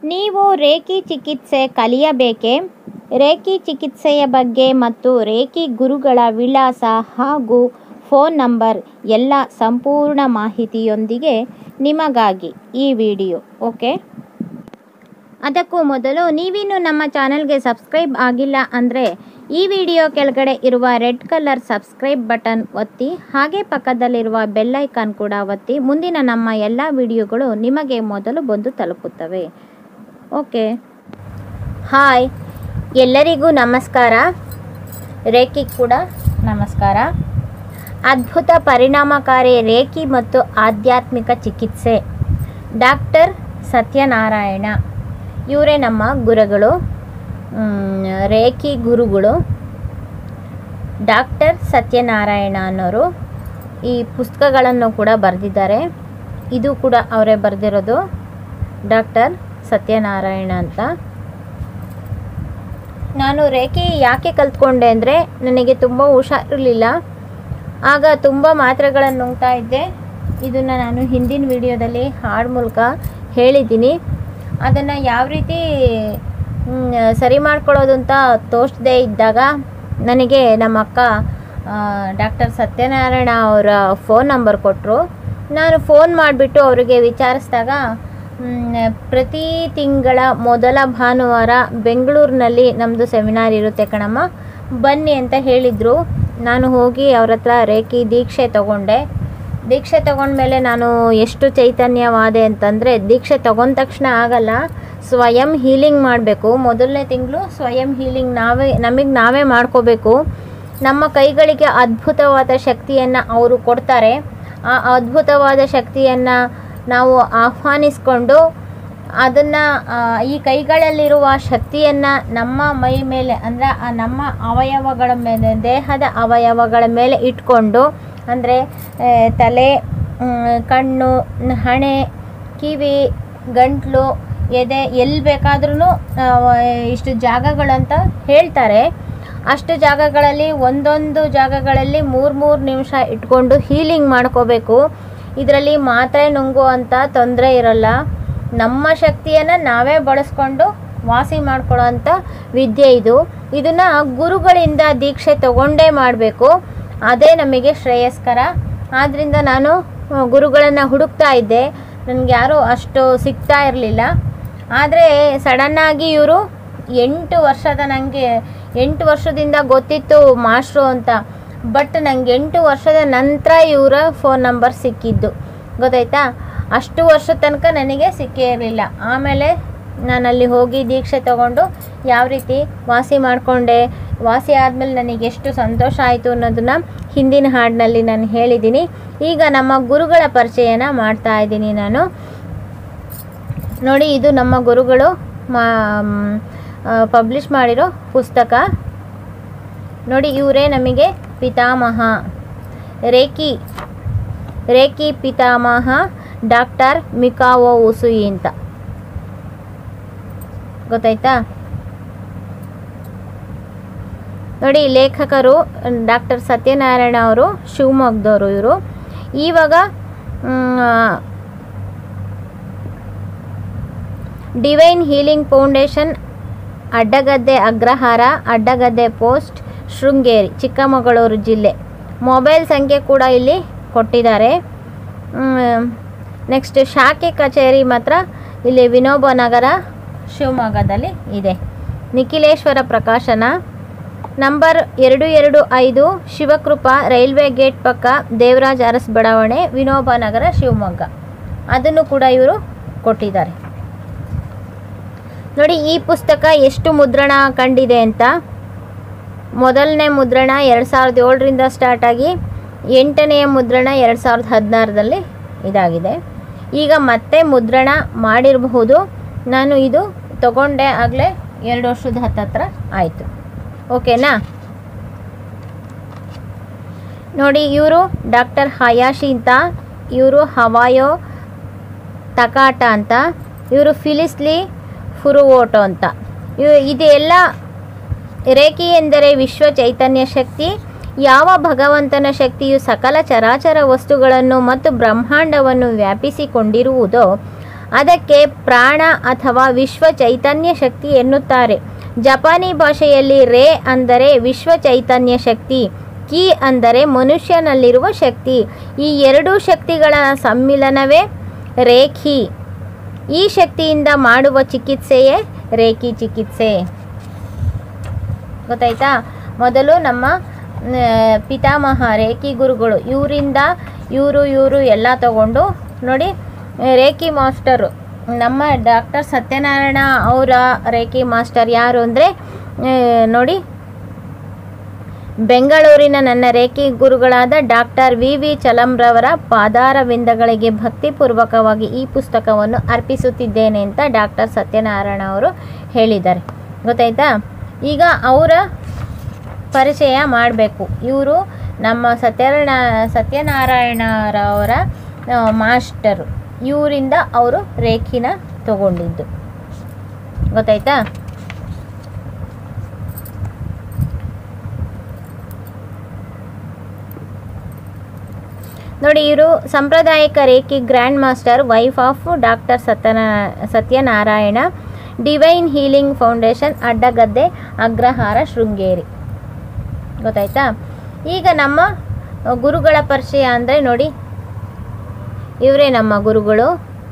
ನೀವು ರೇಖಿ ಚಿಕಿತ್ಸೆ ಕಲಿಯಬೇಕೇ ರೇಖಿ ಚಿಕಿತ್ಸೆಯ ಬಗ್ಗೆ ಮತ್ತು ರೇಖಿ ಗುರುಗಳ ವಿಳಾಸ ಹಾಗೂ ಫೋನ್ ನಂಬರ್ ಎಲ್ಲ ಸಂಪೂರ್ಣ ಮಾಹಿತಿಯೊಂದಿಗೆ ನಿಮಗಾಗಿ ಈ ವಿಡಿಯೋ ಓಕೆ ಅದಕ್ಕೂ ಮೊದಲು ನೀವಿನ್ನು ನಮ್ಮ ಚಾನಲ್ಗೆ ಸಬ್ಸ್ಕ್ರೈಬ್ ಆಗಿಲ್ಲ ಅಂದರೆ ಈ ವಿಡಿಯೋ ಕೆಳಗಡೆ ಇರುವ ರೆಡ್ ಕಲರ್ ಸಬ್ಸ್ಕ್ರೈಬ್ ಬಟನ್ ಒತ್ತಿ ಹಾಗೆ ಪಕ್ಕದಲ್ಲಿರುವ ಬೆಲ್ ಐಕಾನ್ ಕೂಡ ಒತ್ತಿ ಮುಂದಿನ ನಮ್ಮ ಎಲ್ಲ ವಿಡಿಯೋಗಳು ನಿಮಗೆ ಮೊದಲು ಬಂದು ತಲುಪುತ್ತವೆ ಓಕೆ ಹಾಯ್ ಎಲ್ಲರಿಗೂ ನಮಸ್ಕಾರ ರೇಖಿ ಕೂಡ ನಮಸ್ಕಾರ ಅದ್ಭುತ ಪರಿಣಾಮಕಾರಿ ರೇಖಿ ಮತ್ತು ಆಧ್ಯಾತ್ಮಿಕ ಚಿಕಿತ್ಸೆ ಡಾಕ್ಟರ್ ಸತ್ಯನಾರಾಯಣ ಇವರೇ ನಮ್ಮ ಗುರುಗಳು ಮ್, ರೇಖಿ ಗುರುಗಳು ಡಾಕ್ಟರ್ ಸತ್ಯನಾರಾಯಣ ಅನ್ನೋರು ಈ ಪುಸ್ತಕಗಳನ್ನು ಕೂಡ ಬರೆದಿದ್ದಾರೆ ಇದು ಕೂಡ ಅವರೇ ಬರೆದಿರೋದು ಡಾಕ್ಟರ್ ಸತ್ಯನಾರಾಯಣ ಅಂತ ನಾನು ರೇಖೆ ಯಾಕೆ ಕಲ್ತ್ಕೊಂಡೆ ಅಂದರೆ ನನಗೆ ತುಂಬ ಹುಷಾರಿರಲಿಲ್ಲ ಆಗ ತುಂಬ ಮಾತ್ರೆಗಳನ್ನು ನುಂಗ್ತಾ ಇದ್ದೆ ಇದನ್ನು ನಾನು ಹಿಂದಿನ ವಿಡಿಯೋದಲ್ಲಿ ಹಾಡು ಮೂಲಕ ಹೇಳಿದ್ದೀನಿ ಅದನ್ನು ಯಾವ ರೀತಿ ಮ್, ಸರಿ ಮಾಡ್ಕೊಳ್ಳೋದು ಅಂತ ತೋರಿಸದೇ ಇದ್ದಾಗ ನನಗೆ ನಮ್ಮ ಅಕ್ಕ ಡಾಕ್ಟರ್ ಸತ್ಯನಾರಾಯಣ ಅವರ ಫೋನ್ ನಂಬರ್ ಕೊಟ್ಟರು ನಾನು ಫೋನ್ ಮಾಡಿಬಿಟ್ಟು ಅವರಿಗೆ ವಿಚಾರಿಸಿದಾಗ ಮ್, ಪ್ರತಿ ತಿಂಗಳ ಮೊದಲ ಭಾನುವಾರ ಬೆಂಗಳೂರಿನಲ್ಲಿ ನಮ್ಮದು ಸೆಮಿನಾರ್ ಇರುತ್ತೆ ಕಣಮ್ಮ ಬನ್ನಿ ಅಂತ ಹೇಳಿದರು ನಾನು ಹೋಗಿ ಅವ್ರ ಹತ್ರ ರೇಖಿ ದೀಕ್ಷೆ ತಗೊಂಡೆ ದೀಕ್ಷೆ ತಗೊಂಡ್ಮೇಲೆ ನಾನು ಎಷ್ಟು ಚೈತನ್ಯವಾದೆ ಅಂತಂದರೆ ದೀಕ್ಷೆ ತಗೊಂಡ ತಕ್ಷಣ ಆಗಲ್ಲ ಸ್ವಯಂ ಹೀಲಿಂಗ್ ಮಾಡಬೇಕು ಮೊದಲನೇ ತಿಂಗಳು ಸ್ವಯಂ ಹೀಲಿಂಗ್ ನಾವೇ ನಮಗೆ ನಾವೇ ಮಾಡ್ಕೋಬೇಕು ನಮ್ಮ ಕೈಗಳಿಗೆ ಅದ್ಭುತವಾದ ಶಕ್ತಿಯನ್ನು ಅವರು ಕೊಡ್ತಾರೆ ಆ ಅದ್ಭುತವಾದ ಶಕ್ತಿಯನ್ನು ನಾವು ಆಹ್ವಾನಿಸ್ಕೊಂಡು ಅದನ್ನು ಈ ಕೈಗಳಲ್ಲಿರುವ ಶಕ್ತಿಯನ್ನು ನಮ್ಮ ಮೈ ಮೇಲೆ ಅಂದರೆ ಆ ನಮ್ಮ ಅವಯವಗಳ ಮೇಲೆ ದೇಹದ ಅವಯವಗಳ ಮೇಲೆ ಇಟ್ಕೊಂಡು ಅಂದರೆ ತಲೆ ಮ್, ಕಣ್ಣು ನ್- ಹಣೆ ಕಿವಿ ಗಂಟ್ಲು ಎದೆ ಎಲ್ಲಿ ಬೇಕಾದ್ರೂ ಇಷ್ಟು ಜಾಗಗಳಂತ ಹೇಳ್ತಾರೆ ಅಷ್ಟು ಜಾಗಗಳಲ್ಲಿ ಒಂದೊಂದು ಜಾಗಗಳಲ್ಲಿ ಮೂರು ಮೂರು ನಿಮಿಷ ಇಟ್ಕೊಂಡು ಹೀಲಿಂಗ್ ಮಾಡ್ಕೋಬೇಕು ಇದರಲ್ಲಿ ಮಾತ್ರೆ ನುಂಗುವಂಥ ತೊಂದರೆ ಇರಲ್ಲ ನಮ್ಮ ಶಕ್ತಿಯನ್ನು ನಾವೇ ಬಳಸ್ಕೊಂಡು ವಾಸಿ ಮಾಡ್ಕೊಳ್ಳೋ ಅಂಥ ವಿದ್ಯೆ ಇದು ಇದನ್ನು ಗುರುಗಳಿಂದ ದೀಕ್ಷೆ ತಗೊಂಡೇ ಮಾಡಬೇಕು ಅದೇ ನಮಗೆ ಶ್ರೇಯಸ್ಕರ ಆದ್ದರಿಂದ ನಾನು ಗುರುಗಳನ್ನು ಹುಡುಕ್ತಾ ಇದ್ದೆ ನನಗೆ ಯಾರೂ ಅಷ್ಟು ಸಿಗ್ತಾ ಇರಲಿಲ್ಲ ಆದರೆ ಸಡನ್ನಾಗಿ ಇವರು ಎಂಟು ವರ್ಷದ ನನಗೆ ಎಂಟು ವರ್ಷದಿಂದ ಗೊತ್ತಿತ್ತು ಮಾಸ್ಟ್ರು ಅಂತ ಬಟ್ ನನಗೆ ಎಂಟು ವರ್ಷದ ನಂತರ ಇವರ ಫೋನ್ ನಂಬರ್ ಸಿಕ್ಕಿದ್ದು ಗೊತ್ತಾಯ್ತಾ ಅಷ್ಟು ವರ್ಷ ತನಕ ನನಗೆ ಸಿಕ್ಕೇ ಇರಲಿಲ್ಲ ಆಮೇಲೆ ನಾನು ಅಲ್ಲಿ ಹೋಗಿ ದೀಕ್ಷೆ ತಗೊಂಡು ಯಾವ ರೀತಿ ವಾಸಿ ಮಾಡಿಕೊಂಡೆ ವಾಸಿ ಆದಮೇಲೆ ನನಗೆ ಎಷ್ಟು ಸಂತೋಷ ಆಯಿತು ಅನ್ನೋದನ್ನ ಹಿಂದಿನ ಹಾಡಿನಲ್ಲಿ ನಾನು ಹೇಳಿದ್ದೀನಿ ಈಗ ನಮ್ಮ ಗುರುಗಳ ಪರಿಚಯನ ಮಾಡ್ತಾ ಇದ್ದೀನಿ ನಾನು ನೋಡಿ ಇದು ನಮ್ಮ ಗುರುಗಳು ಮಾ ಪಬ್ಲಿಷ್ ಮಾಡಿರೋ ಪುಸ್ತಕ ನೋಡಿ ಇವರೇ ನಮಗೆ ಪಿತಾಮಹ ರೇಖಿ ರೇಖಿ ಪಿತಾಮಹ ಡಾಕ್ಟರ್ ಮಿಕಾವೋ ಉಸುಯಿ ಅಂತ ಗೊತ್ತಾಯ್ತಾ ನೋಡಿ ಲೇಖಕರು ಡಾಕ್ಟರ್ ಸತ್ಯನಾರಾಯಣ ಅವರು ಶಿವಮೊಗ್ಗದವರು ಇವರು ಇವಾಗ ಮ್, divine healing foundation Addagadde Agrahara Addagadde post Sringeri Chikkamagaluru ಜಿಲ್ಲೆ ಮೊಬೈಲ್ ಸಂಖ್ಯೆ ಕೂಡ ಇಲ್ಲಿ ಕೊಟ್ಟಿದ್ದಾರೆ ನೆಕ್ಸ್ಟ್ ಶಾಖೆ ಕಚೇರಿ ಮಾತ್ರ ಇಲ್ಲಿ ವಿನೋಬ ನಗರ ಶಿವಮೊಗ್ಗದಲ್ಲಿ ಇದೆ ನಿಖಿಲೇಶ್ವರ ಪ್ರಕಾಶನ ನಂಬರ್ ಎರಡು ಎರಡು ಐದು ಶಿವಕೃಪಾ ರೈಲ್ವೆ ಗೇಟ್ ಪಕ್ಕ ದೇವರಾಜ್ ಅರಸ್ ಬಡಾವಣೆ ವಿನೋಬ ನಗರ ಶಿವಮೊಗ್ಗ ಅದನ್ನು ಕೂಡ ಇವರು ಕೊಟ್ಟಿದ್ದಾರೆ ನೋಡಿ ಈ ಪುಸ್ತಕ ಎಷ್ಟು ಮುದ್ರಣ ಕಂಡಿದೆ ಅಂತ ಮೊದಲನೇ ಮುದ್ರಣ ಎರಡು ಸಾವಿರದ ಏಳರಿಂದ ಸ್ಟಾರ್ಟ್ ಆಗಿ ಎಂಟನೆಯ ಮುದ್ರಣ ಎರಡು ಸಾವಿರದ ಹದಿನಾರರಲ್ಲಿ ಇದಾಗಿದೆ ಈಗ ಮತ್ತೆ ಮುದ್ರಣ ಮಾಡಿರಬಹುದು ನಾನು ಇದು ತಗೊಂಡೆ ಆಗಲೇ ಎರಡು ವರ್ಷದ ಹತ್ತತ್ರ ಆಯಿತು ಓಕೆನಾ ನೋಡಿ ಇವರು ಡಾಕ್ಟರ್ ಹಯಾಶಿ ಅಂತ ಇವರು ಹವಾಯೋ ತಕಾಟ ಅಂತ ಇವರು ಫಿಲಿಸ್ಲಿ ಫುರುವೋಟೋ ಅಂತ ಇವು ಇದೆಲ್ಲ ರೇಖಿ ಎಂದರೆ ವಿಶ್ವ ಚೈತನ್ಯ ಶಕ್ತಿ ಯಾವ ಭಗವಂತನ ಶಕ್ತಿಯು ಸಕಲ ಚರಾಚರ ವಸ್ತುಗಳನ್ನು ಮತ್ತು ಬ್ರಹ್ಮಾಂಡವನ್ನು ವ್ಯಾಪಿಸಿಕೊಂಡಿರುವುದೋ ಅದಕ್ಕೆ ಪ್ರಾಣ ಅಥವಾ ವಿಶ್ವ ಚೈತನ್ಯ ಶಕ್ತಿ ಎನ್ನುತ್ತಾರೆ ಜಪಾನಿ ಭಾಷೆಯಲ್ಲಿ ರೇ ಅಂದರೆ ವಿಶ್ವ ಚೈತನ್ಯ ಶಕ್ತಿ ಕಿ ಅಂದರೆ ಮನುಷ್ಯನಲ್ಲಿರುವ ಶಕ್ತಿ ಈ ಎರಡೂ ಶಕ್ತಿಗಳ ಸಮ್ಮಿಲನವೇ ರೇಖಿ ಈ ಶಕ್ತಿಯಿಂದ ಮಾಡುವ ಚಿಕಿತ್ಸೆಯೇ ರೇಖಿ ಚಿಕಿತ್ಸೆ ಗೊತ್ತಾಯ್ತಾ ಮೊದಲು ನಮ್ಮ ಆ, ಪಿತಾಮಹ ರೇಖಿ ಗುರುಗಳು ಇವರಿಂದ ಇವರು ಇವರು ಎಲ್ಲ ತಗೊಂಡು ನೋಡಿ ರೇಖಿ ಮಾಸ್ಟರು ನಮ್ಮ ಡಾಕ್ಟರ್ ಸತ್ಯನಾರಾಯಣ ಅವರ ರೇಖಿ ಮಾಸ್ಟರ್ ಯಾರು ಅಂದರೆ ನೋಡಿ ಬೆಂಗಳೂರಿನ ನನ್ನ ರೇಖಿ ಗುರುಗಳಾದ ಡಾಕ್ಟರ್ ವಿ ವಿ ಚಲಂರವರ ಪಾದಾರವಿಂದಗಳಿಗೆ ಭಕ್ತಿಪೂರ್ವಕವಾಗಿ ಈ ಪುಸ್ತಕವನ್ನು ಅರ್ಪಿಸುತ್ತಿದ್ದೇನೆ ಅಂತ ಡಾಕ್ಟರ್ ಸತ್ಯನಾರಾಯಣ ಅವರು ಹೇಳಿದ್ದಾರೆ ಗೊತ್ತಾಯ್ತಾ ಈಗ ಅವರ ಪರಿಚಯ ಮಾಡಬೇಕು ಇವರು ನಮ್ಮ ಸತ್ಯನಾರಾಯಣ ಸತ್ಯನಾರಾಯಣರವರ ಆ, ಮಾಸ್ಟರು ಇವರಿಂದ ಅವರು ರೇಖಿನ ತಗೊಂಡಿದ್ದು ಗೊತ್ತಾಯ್ತಾ ನೋಡಿ ಇವರು ಸಾಂಪ್ರದಾಯಿಕ Reiki grand master wife of doctor ಸತ್ಯನಾ Satyanarayana divine healing foundation Addagadde Agrahara Sringeri ಗೊತ್ತಾಯ್ತಾ ಈಗ ನಮ್ಮ ಗುರುಗಳ ಪರಿಚಯ ಅಂದರೆ ನೋಡಿ ಇವರೇ ನಮ್ಮ ಗುರುಗಳು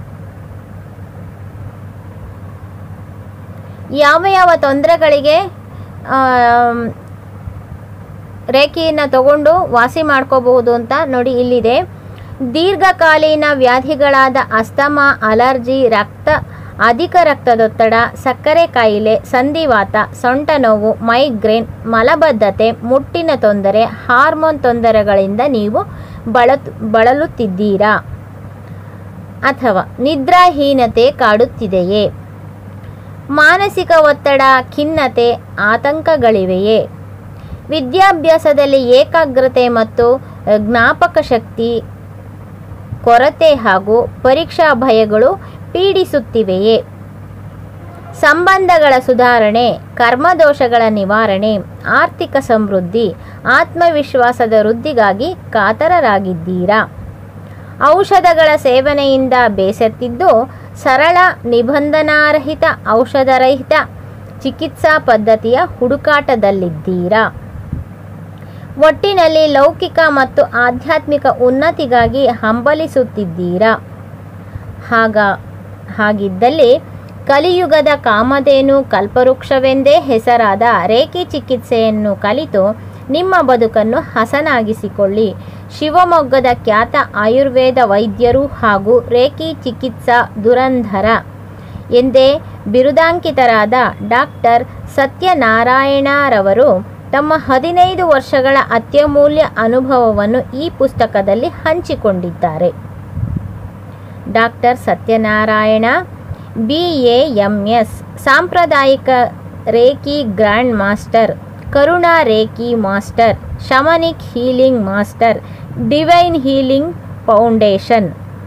ಯಾವ ಯಾವ ತೊಂದರೆಗಳಿಗೆ ಆಮ್, ರೇಖೆಯನ್ನು ತಗೊಂಡು ವಾಸಿ ಮಾಡ್ಕೋಬಹುದು ಅಂತ ನೋಡಿ ಇಲ್ಲಿದೆ ದೀರ್ಘಕಾಲೀನ ವ್ಯಾಧಿಗಳಾದ ಅಸ್ತಮಾ ಅಲರ್ಜಿ ರಕ್ತ ಅಧಿಕ ರಕ್ತದೊತ್ತಡ ಸಕ್ಕರೆ ಕಾಯಿಲೆ ಸಂಧಿವಾತ ಸೊಂಟ ನೋವು ಮೈಗ್ರೇನ್ ಮಲಬದ್ಧತೆ ಮುಟ್ಟಿನ ತೊಂದರೆ ಹಾರ್ಮೋನ್ ತೊಂದರೆಗಳಿಂದ ನೀವು ಬಳತ್ ಬಳಲುತ್ತಿದ್ದೀರಾ ಅಥವಾ ನಿದ್ರಾಹೀನತೆ ಕಾಡುತ್ತಿದೆಯೇ ಮಾನಸಿಕ ಒತ್ತಡ ಖಿನ್ನತೆ ಆತಂಕಗಳಿವೆಯೇ ವಿದ್ಯಾಭ್ಯಾಸದಲ್ಲಿ ಏಕಾಗ್ರತೆ ಮತ್ತು ಅ, ಜ್ಞಾಪಕ ಶಕ್ತಿ ಕೊರತೆ ಹಾಗೂ ಪರೀಕ್ಷಾ ಭಯಗಳು ಪೀಡಿಸುತ್ತಿವೆಯೇ ಸಂಬಂಧಗಳ ಸುಧಾರಣೆ ಕರ್ಮದೋಷಗಳ ನಿವಾರಣೆ ಆರ್ಥಿಕ ಸಮೃದ್ಧಿ ಆತ್ಮವಿಶ್ವಾಸದ ವೃದ್ಧಿಗಾಗಿ ಕಾತರರಾಗಿದ್ದೀರಾ ಔಷಧಗಳ ಸೇವನೆಯಿಂದ ಬೇಸತ್ತಿದ್ದು ಸರಳ ನಿಬಂಧನಾರಹಿತ ಔಷಧರಹಿತ ಚಿಕಿತ್ಸಾ ಪದ್ಧತಿಯ ಹುಡುಕಾಟದಲ್ಲಿದ್ದೀರಾ ಒಟ್ಟಿನಲ್ಲಿ ಲೌಕಿಕ ಮತ್ತು ಆಧ್ಯಾತ್ಮಿಕ ಉನ್ನತಿಗಾಗಿ ಹಂಬಲಿಸುತ್ತಿದ್ದೀರಾ ಹಾಗ ಹಾಗಿದ್ದಲ್ಲಿ ಕಲಿಯುಗದ ಕಾಮಧೇನು ಕಲ್ಪವೃಕ್ಷವೆಂದೇ ಹೆಸರಾದ ರೇಖಿ ಚಿಕಿತ್ಸೆಯನ್ನು ಕಲಿತು ನಿಮ್ಮ ಬದುಕನ್ನು ಹಸನಾಗಿಸಿಕೊಳ್ಳಿ ಶಿವಮೊಗ್ಗದ ಖ್ಯಾತ ಆಯುರ್ವೇದ ವೈದ್ಯರು ಹಾಗೂ ರೇಖಿ ಚಿಕಿತ್ಸಾ ದುರಂಧರ ಎಂದೇ ಬಿರುದಾಂಕಿತರಾದ ಡಾಕ್ಟರ್ ಸತ್ಯನಾರಾಯಣರವರು ತಮ್ಮ ಹದಿನೈದು ವರ್ಷಗಳ ಅತ್ಯಮೂಲ್ಯ ಅನುಭವವನ್ನು ಈ ಪುಸ್ತಕದಲ್ಲಿ ಹಂಚಿಕೊಂಡಿದ್ದಾರೆ doctor Satyanarayana B A M S ಸಾಂಪ್ರದಾಯಿಕ Reiki grand master Karuna Reiki master shamanic healing master divine healing foundation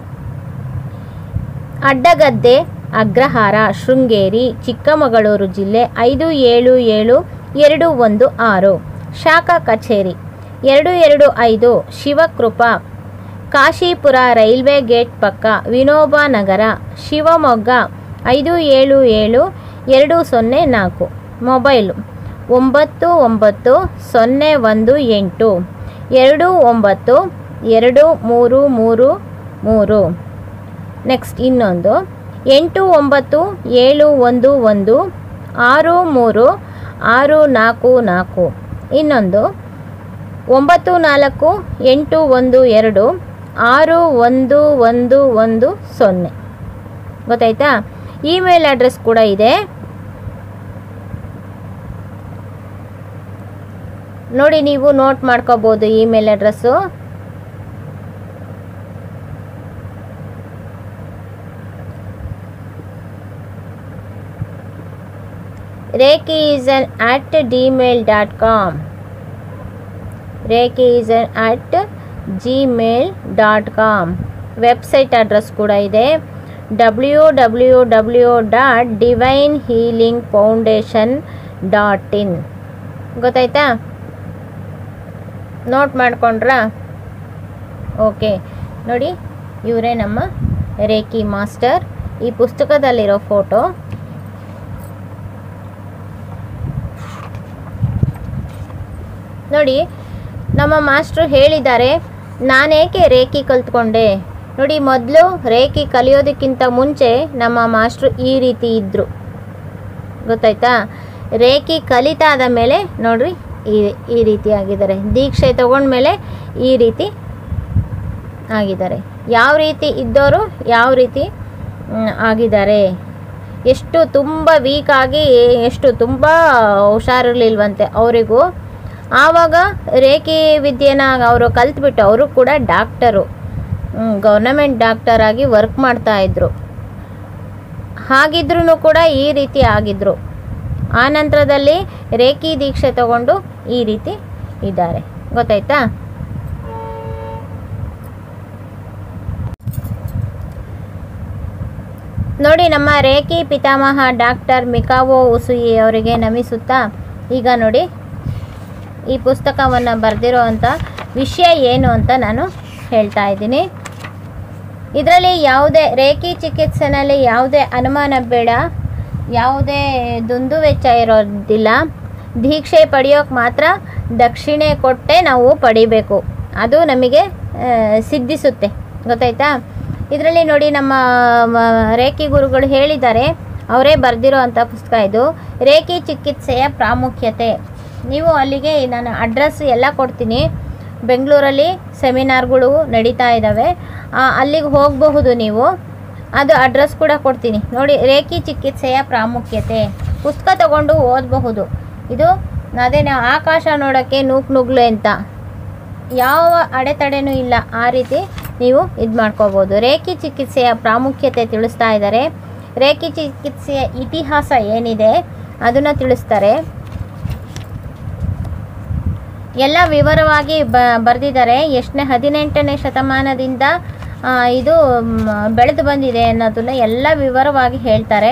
Addagadde Agrahara Sringeri Chikkamagaluru ಜಿಲ್ಲೆ ಐದು ಏಳು ಏಳು ಎರಡು ಒಂದು ಆರು ಶಾಖಾ ಕಚೇರಿ ಎರಡು ಎರಡು ಐದು ಶಿವಕೃಪಾ ಕಾಶೀಪುರ ರೈಲ್ವೆ ಗೇಟ್ ಪಕ್ಕ ವಿನೋಬ ನಗರ ಶಿವಮೊಗ್ಗ ಐದು ಏಳು ಏಳು ಎರಡು ಸೊನ್ನೆ ನಾಲ್ಕು ಮೊಬೈಲು ಒಂಬತ್ತು ಒಂಬತ್ತು ಸೊನ್ನೆ ಒಂದು ಎಂಟು ಎರಡು ಒಂಬತ್ತು ಎರಡು ಮೂರು ಮೂರು ಮೂರು ನೆಕ್ಸ್ಟ್ ಇನ್ನೊಂದು ಎಂಟು ಒಂಬತ್ತು ಏಳು ಒಂದು ಒಂದು ಆರು ಮೂರು ಆರು ನಾಲ್ಕು ನಾಲ್ಕು ಇನ್ನೊಂದು ಒಂಬತ್ತು ನಾಲ್ಕು ಎಂಟು ಒಂದು ಎರಡು ಆರು ಒಂದು ಒಂದು ಒಂದು ಸೊನ್ನೆ ಗೊತ್ತಾಯ್ತಾ ಇಮೇಲ್ ಅಡ್ರೆಸ್ ಕೂಡ ಇದೆ ನೋಡಿ ನೀವು ನೋಟ್ ಮಾಡ್ಕೋಬೋದು email address Reiki is on at Gmail dot com Reiki is on at Gmail dot com website address ಕೂಡ ಇದೆ W W W dot divine healing foundation dot in ಗೊತ್ತಾಯ್ತಾ ನೋಟ್ ಮಾಡ್ಕೊಂಡ್ರಾ ಓಕೆ ನೋಡಿ ಇವರೇ ನಮ್ಮ ರೇಖಿ ಮಾಸ್ಟರ್ ಈ ಪುಸ್ತಕದಲ್ಲಿರೋ photo ನೋಡಿ ನಮ್ಮ master ಹೇಳಿದ್ದಾರೆ ನಾನೇಕೆ ರೇಖಿ ಕಲ್ತ್ಕೊಂಡೆ ನೋಡಿ ಮೊದಲು ರೇಖಿ ಕಲಿಯೋದಕ್ಕಿಂತ ಮುಂಚೆ ನಮ್ಮ ಮಾಸ್ಟ್ರು ಈ ರೀತಿ ಇದ್ದರು ಗೊತ್ತಾಯ್ತಾ ರೇಖಿ ಕಲಿತಾದ ಮೇಲೆ ನೋಡ್ರಿ ಈ ಈ ರೀತಿ ಆಗಿದ್ದಾರೆ ದೀಕ್ಷೆ ತಗೊಂಡ್ಮೇಲೆ ಈ ರೀತಿ ಆಗಿದ್ದಾರೆ ಯಾವ ರೀತಿ ಇದ್ದವರು ಯಾವ ರೀತಿ ಮ್, ಆಗಿದ್ದಾರೆ ಎಷ್ಟು ತುಂಬ ವೀಕ್ ಆಗಿ ಎಷ್ಟು ತುಂಬ ಹುಷಾರಿರ್ಲಿಲ್ವಂತೆ ಅವರಿಗೂ ಆವಾಗ ರೇಖಿ ವಿದ್ಯೆನ ಅವರು ಕಲ್ತ್ಬಿಟ್ಟು ಅವರು ಕೂಡ ಡಾಕ್ಟರು ಗೌರ್ನಮೆಂಟ್ ಡಾಕ್ಟರ್ ಆಗಿ ವರ್ಕ್ ಮಾಡ್ತಾ ಇದ್ರು ಹಾಗಿದ್ರೂ ಕೂಡ ಈ ರೀತಿ ಆಗಿದ್ರು ಆ ನಂತರದಲ್ಲಿ ರೇಖಿ ದೀಕ್ಷೆ ತಗೊಂಡು ಈ ರೀತಿ ಇದ್ದಾರೆ ಗೊತ್ತಾಯ್ತಾ ನೋಡಿ ನಮ್ಮ ರೇಖಿ ಪಿತಾಮಹ ಡಾಕ್ಟರ್ ಮಿಕಾವೋ ಉಸುಯಿ ಅವರಿಗೆ ನಮಿಸುತ್ತಾ ಈಗ ನೋಡಿ ಈ ಪುಸ್ತಕವನ್ನು ಬರೆದಿರೋ ಅಂಥ ವಿಷಯ ಏನು ಅಂತ ನಾನು ಹೇಳ್ತಾ ಇದ್ದೀನಿ ಇದರಲ್ಲಿ ಯಾವುದೇ ರೇಖಿ ಚಿಕಿತ್ಸೆನಲ್ಲಿ ಯಾವುದೇ ಅನುಮಾನ ಬೇಡ ಯಾವುದೇ ದುಂದು ವೆಚ್ಚ ಇರೋದಿಲ್ಲ ದೀಕ್ಷೆ ಪಡೆಯೋಕೆ ಮಾತ್ರ ದಕ್ಷಿಣೆ ಕೊಟ್ಟೆ ನಾವು ಪಡಿಬೇಕು ಅದು ನಮಗೆ ಆ, ಸಿದ್ಧಿಸುತ್ತೆ ಗೊತ್ತಾಯ್ತಾ ಇದರಲ್ಲಿ ನೋಡಿ ನಮ್ಮ ಮ- ರೇಖಿ ಗುರುಗಳು ಹೇಳಿದ್ದಾರೆ ಅವರೇ ಬರೆದಿರೋ ಅಂಥ ಪುಸ್ತಕ ಇದು ರೇಖಿ ಚಿಕಿತ್ಸೆಯ ಪ್ರಾಮುಖ್ಯತೆ ನೀವು ಅಲ್ಲಿಗೆ ನಾನು ಅಡ್ರೆಸ್ ಎಲ್ಲ ಕೊಡ್ತೀನಿ ಬೆಂಗಳೂರಲ್ಲಿ ಸೆಮಿನಾರ್ಗಳು ನಡೀತಾ ಇದ್ದಾವೆ ಆ, ಅಲ್ಲಿಗೆ ಹೋಗಬಹುದು ನೀವು ಅದು ಅಡ್ರೆಸ್ ಕೂಡ ಕೊಡ್ತೀನಿ ನೋಡಿ ರೇಖಿ ಚಿಕಿತ್ಸೆಯ ಪ್ರಾಮುಖ್ಯತೆ ಪುಸ್ತಕ ತಗೊಂಡು ಓದಬಹುದು ಇದು ಅದೇ ನಾವು ಆಕಾಶ ನೋಡೋಕ್ಕೆ ನೂಕ್ ನುಗ್ಲೆ ಅಂತ ಯಾವ ಅಡೆತಡೆನೂ ಇಲ್ಲ ಆ ರೀತಿ ನೀವು ಇದು ಮಾಡ್ಕೋಬೋದು ರೇಖಿ ಚಿಕಿತ್ಸೆಯ ಪ್ರಾಮುಖ್ಯತೆ ತಿಳಿಸ್ತಾ ಇದ್ದಾರೆ ರೇಖಿ ಚಿಕಿತ್ಸೆಯ ಇತಿಹಾಸ ಏನಿದೆ ಅದನ್ನು ತಿಳಿಸ್ತಾರೆ ಎಲ್ಲ ವಿವರವಾಗಿ ಬ ಬರೆದಿದ್ದಾರೆ ಎಷ್ಟನೇ ಹದಿನೆಂಟನೇ ಶತಮಾನದಿಂದ ಆ, ಇದು ಮ್, ಬೆಳೆದು ಬಂದಿದೆ ಅನ್ನೋದನ್ನ ಎಲ್ಲ ವಿವರವಾಗಿ ಹೇಳ್ತಾರೆ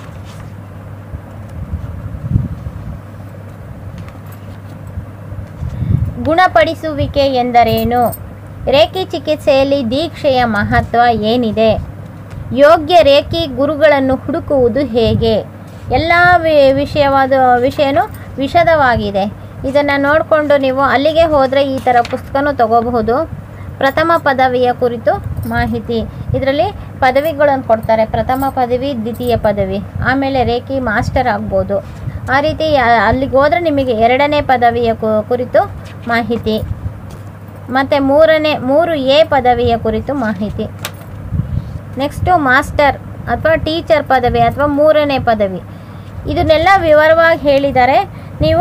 ಗುಣಪಡಿಸುವಿಕೆ ಎಂದರೇನು ರೇಖಿ ಚಿಕಿತ್ಸೆಯಲ್ಲಿ ದೀಕ್ಷೆಯ ಮಹತ್ವ ಏನಿದೆ ಯೋಗ್ಯ ರೇಖಿ ಗುರುಗಳನ್ನು ಹುಡುಕುವುದು ಹೇಗೆ ಎಲ್ಲ ವಿ- ವಿಷಯವಾದ ವಿಷಯನೂ ವಿಷದವಾಗಿದೆ ಇದನ್ನು ನೋಡಿಕೊಂಡು ನೀವು ಅಲ್ಲಿಗೆ ಹೋದರೆ ಈ ಥರ ಪುಸ್ತಕನೂ ತಗೋಬಹುದು ಪ್ರಥಮ ಪದವಿಯ ಕುರಿತು ಮಾಹಿತಿ ಇದರಲ್ಲಿ ಪದವಿಗಳನ್ನು ಕೊಡ್ತಾರೆ ಪ್ರಥಮ ಪದವಿ ದ್ವಿತೀಯ ಪದವಿ ಆಮೇಲೆ ರೇಖಿ ಮಾಸ್ಟರ್ ಆಗ್ಬೋದು ಆ ರೀತಿ ಆ- ಅಲ್ಲಿಗೆ ಹೋದರೆ ನಿಮಗೆ ಎರಡನೇ ಪದವಿಯ ಕು- ಕುರಿತು ಮಾಹಿತಿ ಮತ್ತು ಮೂರನೇ ಮೂರು ಎ ಪದವಿಯ ಕುರಿತು ಮಾಹಿತಿ ನೆಕ್ಸ್ಟು ಮಾಸ್ಟರ್ ಅಥವಾ ಟೀಚರ್ ಪದವಿ ಅಥವಾ ಮೂರನೇ ಪದವಿ ಇದನ್ನೆಲ್ಲ ವಿವರವಾಗಿ ಹೇಳಿದ್ದಾರೆ ನೀವು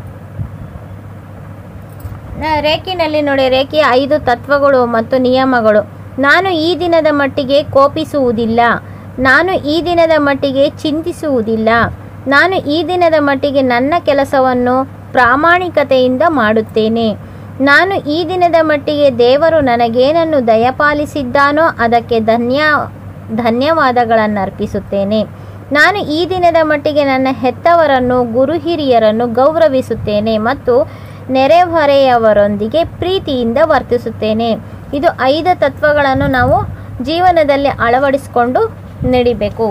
ನ- ರೇಖಿನಲ್ಲಿ ನೋಡಿ ರೇಖೆಯ ಐದು ತತ್ವಗಳು ಮತ್ತು ನಿಯಮಗಳು ನಾನು ಈ ದಿನದ ಮಟ್ಟಿಗೆ ಕೋಪಿಸುವುದಿಲ್ಲ ನಾನು ಈ ದಿನದ ಮಟ್ಟಿಗೆ ಚಿಂತಿಸುವುದಿಲ್ಲ ನಾನು ಈ ದಿನದ ಮಟ್ಟಿಗೆ ನನ್ನ ಕೆಲಸವನ್ನು ಪ್ರಾಮಾಣಿಕತೆಯಿಂದ ಮಾಡುತ್ತೇನೆ ನಾನು ಈ ದಿನದ ಮಟ್ಟಿಗೆ ದೇವರು ನನಗೇನನ್ನು ದಯಪಾಲಿಸಿದ್ದಾನೋ ಅದಕ್ಕೆ ಧನ್ಯ ಧನ್ಯವಾದಗಳನ್ನು ಅರ್ಪಿಸುತ್ತೇನೆ ನಾನು ಈ ದಿನದ ಮಟ್ಟಿಗೆ ನನ್ನ ಹೆತ್ತವರನ್ನು ಗುರು ಹಿರಿಯರನ್ನು ಗೌರವಿಸುತ್ತೇನೆ ಮತ್ತು ನೆರೆಹೊರೆಯವರೊಂದಿಗೆ ಪ್ರೀತಿಯಿಂದ ವರ್ತಿಸುತ್ತೇನೆ ಇದು ಐದು ತತ್ವಗಳನ್ನು ನಾವು ಜೀವನದಲ್ಲಿ ಅಳವಡಿಸಿಕೊಂಡು ನಡಿಬೇಕು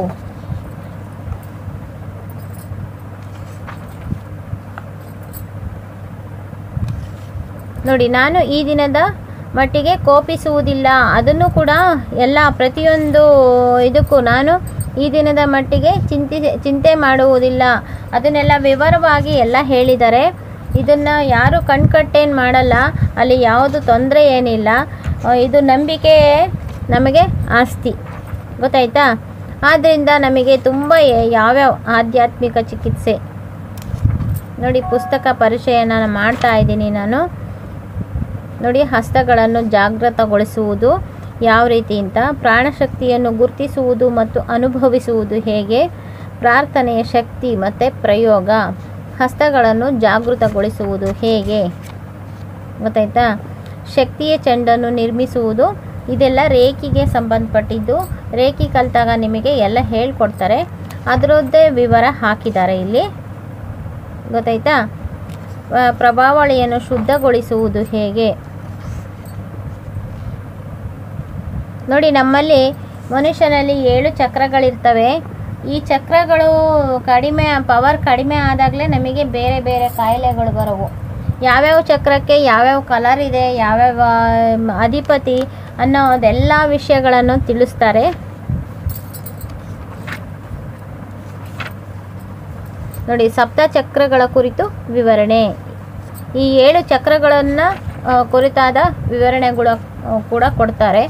ನೋಡಿ ನಾನು ಈ ದಿನದ ಮಟ್ಟಿಗೆ ಕೋಪಿಸುವುದಿಲ್ಲ ಅದನ್ನು ಕೂಡ ಎಲ್ಲ ಪ್ರತಿಯೊಂದು ಇದಕ್ಕೂ ನಾನು ಈ ದಿನದ ಮಟ್ಟಿಗೆ ಚಿಂತಿ ಚಿಂತೆ ಮಾಡುವುದಿಲ್ಲ ಅದನ್ನೆಲ್ಲ ವಿವರವಾಗಿ ಎಲ್ಲ ಹೇಳಿದ್ದಾರೆ ಇದನ್ನು ಯಾರು ಕಣ್ಕಟ್ಟೇನು ಮಾಡಲ್ಲ ಅಲ್ಲಿ ಯಾವುದು ತೊಂದರೆ ಏನಿಲ್ಲ ಆ, ಇದು ನಂಬಿಕೆ ನಮಗೆ ಆಸ್ತಿ ಗೊತ್ತಾಯ್ತಾ ಆದ್ದರಿಂದ ನಮಗೆ ತುಂಬ ಯಾವ್ಯಾವ ಆಧ್ಯಾತ್ಮಿಕ ಚಿಕಿತ್ಸೆ ನೋಡಿ ಪುಸ್ತಕ ಪರಿಚಯನ ಮಾಡ್ತಾ ಇದ್ದೀನಿ ನಾನು ನೋಡಿ ಹಸ್ತಗಳನ್ನು ಜಾಗೃತಗೊಳಿಸುವುದು ಯಾವ ರೀತಿ ಅಂತ ಪ್ರಾಣಶಕ್ತಿಯನ್ನು ಗುರುತಿಸುವುದು ಮತ್ತು ಅನುಭವಿಸುವುದು ಹೇಗೆ ಪ್ರಾರ್ಥನೆಯ ಶಕ್ತಿ ಮತ್ತು ಪ್ರಯೋಗ ಹಸ್ತಗಳನ್ನು ಜಾಗೃತಗೊಳಿಸುವುದು ಹೇಗೆ ಗೊತ್ತಾಯ್ತಾ ಶಕ್ತಿಯ ಚೆಂಡನ್ನು ನಿರ್ಮಿಸುವುದು ಇದೆಲ್ಲ ರೇಖಿಗೆ ಸಂಬಂಧಪಟ್ಟಿದ್ದು ರೇಖಿ ಕಲಿತಾಗ ನಿಮಗೆ ಎಲ್ಲ ಹೇಳ್ಕೊಡ್ತಾರೆ ಅದರದ್ದೇ ವಿವರ ಹಾಕಿದ್ದಾರೆ ಇಲ್ಲಿ ಗೊತ್ತಾಯ್ತಾ ಆ, ಪ್ರಭಾವಳಿಯನ್ನು ಶುದ್ಧಗೊಳಿಸುವುದು ಹೇಗೆ ನೋಡಿ ನಮ್ಮಲ್ಲಿ ಮನುಷ್ಯನಲ್ಲಿ ಏಳು ಚಕ್ರಗಳಿರ್ತವೆ ಈ ಚಕ್ರಗಳು ಕಡಿಮೆ ಪವರ್ ಕಡಿಮೆ ಆದಾಗಲೇ ನಮಗೆ ಬೇರೆ ಬೇರೆ ಕಾಯಿಲೆಗಳು ಬರೋವು ಯಾವ್ಯಾವ ಚಕ್ರಕ್ಕೆ ಯಾವ್ಯಾವ ಕಲರ್ ಇದೆ ಯಾವ್ಯಾವ ಮ್, ಅಧಿಪತಿ ಅನ್ನೋದೆಲ್ಲ ವಿಷಯಗಳನ್ನು ತಿಳಿಸ್ತಾರೆ ನೋಡಿ ಸಪ್ತ ಚಕ್ರಗಳ ಕುರಿತು ವಿವರಣೆ ಈ ಏಳು ಚಕ್ರಗಳನ್ನು ಕುರಿತಾದ ವಿವರಣೆಗಳು ಆ, ಕೂಡ ಕೊಡ್ತಾರೆ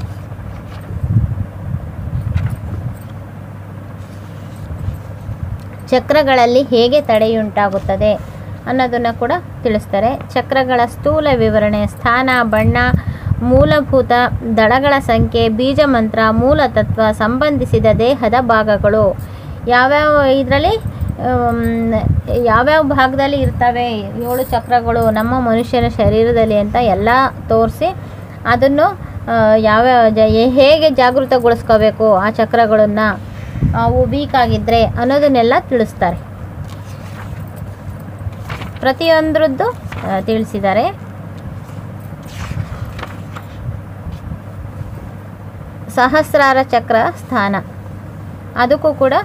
ಚಕ್ರಗಳಲ್ಲಿ ಹೇಗೆ ತಡೆಯುಂಟಾಗುತ್ತದೆ ಅನ್ನೋದನ್ನು ಕೂಡ ತಿಳಿಸ್ತಾರೆ ಚಕ್ರಗಳ ಸ್ಥೂಲ ವಿವರಣೆ ಸ್ಥಾನ ಬಣ್ಣ ಮೂಲಭೂತ ದಳಗಳ ಸಂಖ್ಯೆ ಬೀಜ ಮಂತ್ರ ಮೂಲತತ್ವ ಸಂಬಂಧಿಸಿದ ದೇಹದ ಭಾಗಗಳು ಯಾವ್ಯಾವ ಇದರಲ್ಲಿ ಯಾವ್ಯಾವ ಭಾಗದಲ್ಲಿ ಇರ್ತವೆ ಏಳು ಚಕ್ರಗಳು ನಮ್ಮ ಮನುಷ್ಯನ ಶರೀರದಲ್ಲಿ ಅಂತ ಎಲ್ಲ ತೋರಿಸಿ ಅದನ್ನು ಆ, ಯಾವ್ಯಾವ ಜ ಹೇಗೆ ಜಾಗೃತಗೊಳಿಸ್ಕೋಬೇಕು ಆ ಚಕ್ರಗಳನ್ನು ಅವು ವೀಕ್ ಆಗಿದ್ದರೆ ಅನ್ನೋದನ್ನೆಲ್ಲ ತಿಳಿಸ್ತಾರೆ ಪ್ರತಿಯೊಂದ್ರದ್ದು ಆ, ತಿಳಿಸಿದ್ದಾರೆ ಸಹಸ್ರಾರ ಚಕ್ರ ಸ್ಥಾನ ಅದಕ್ಕೂ ಕೂಡ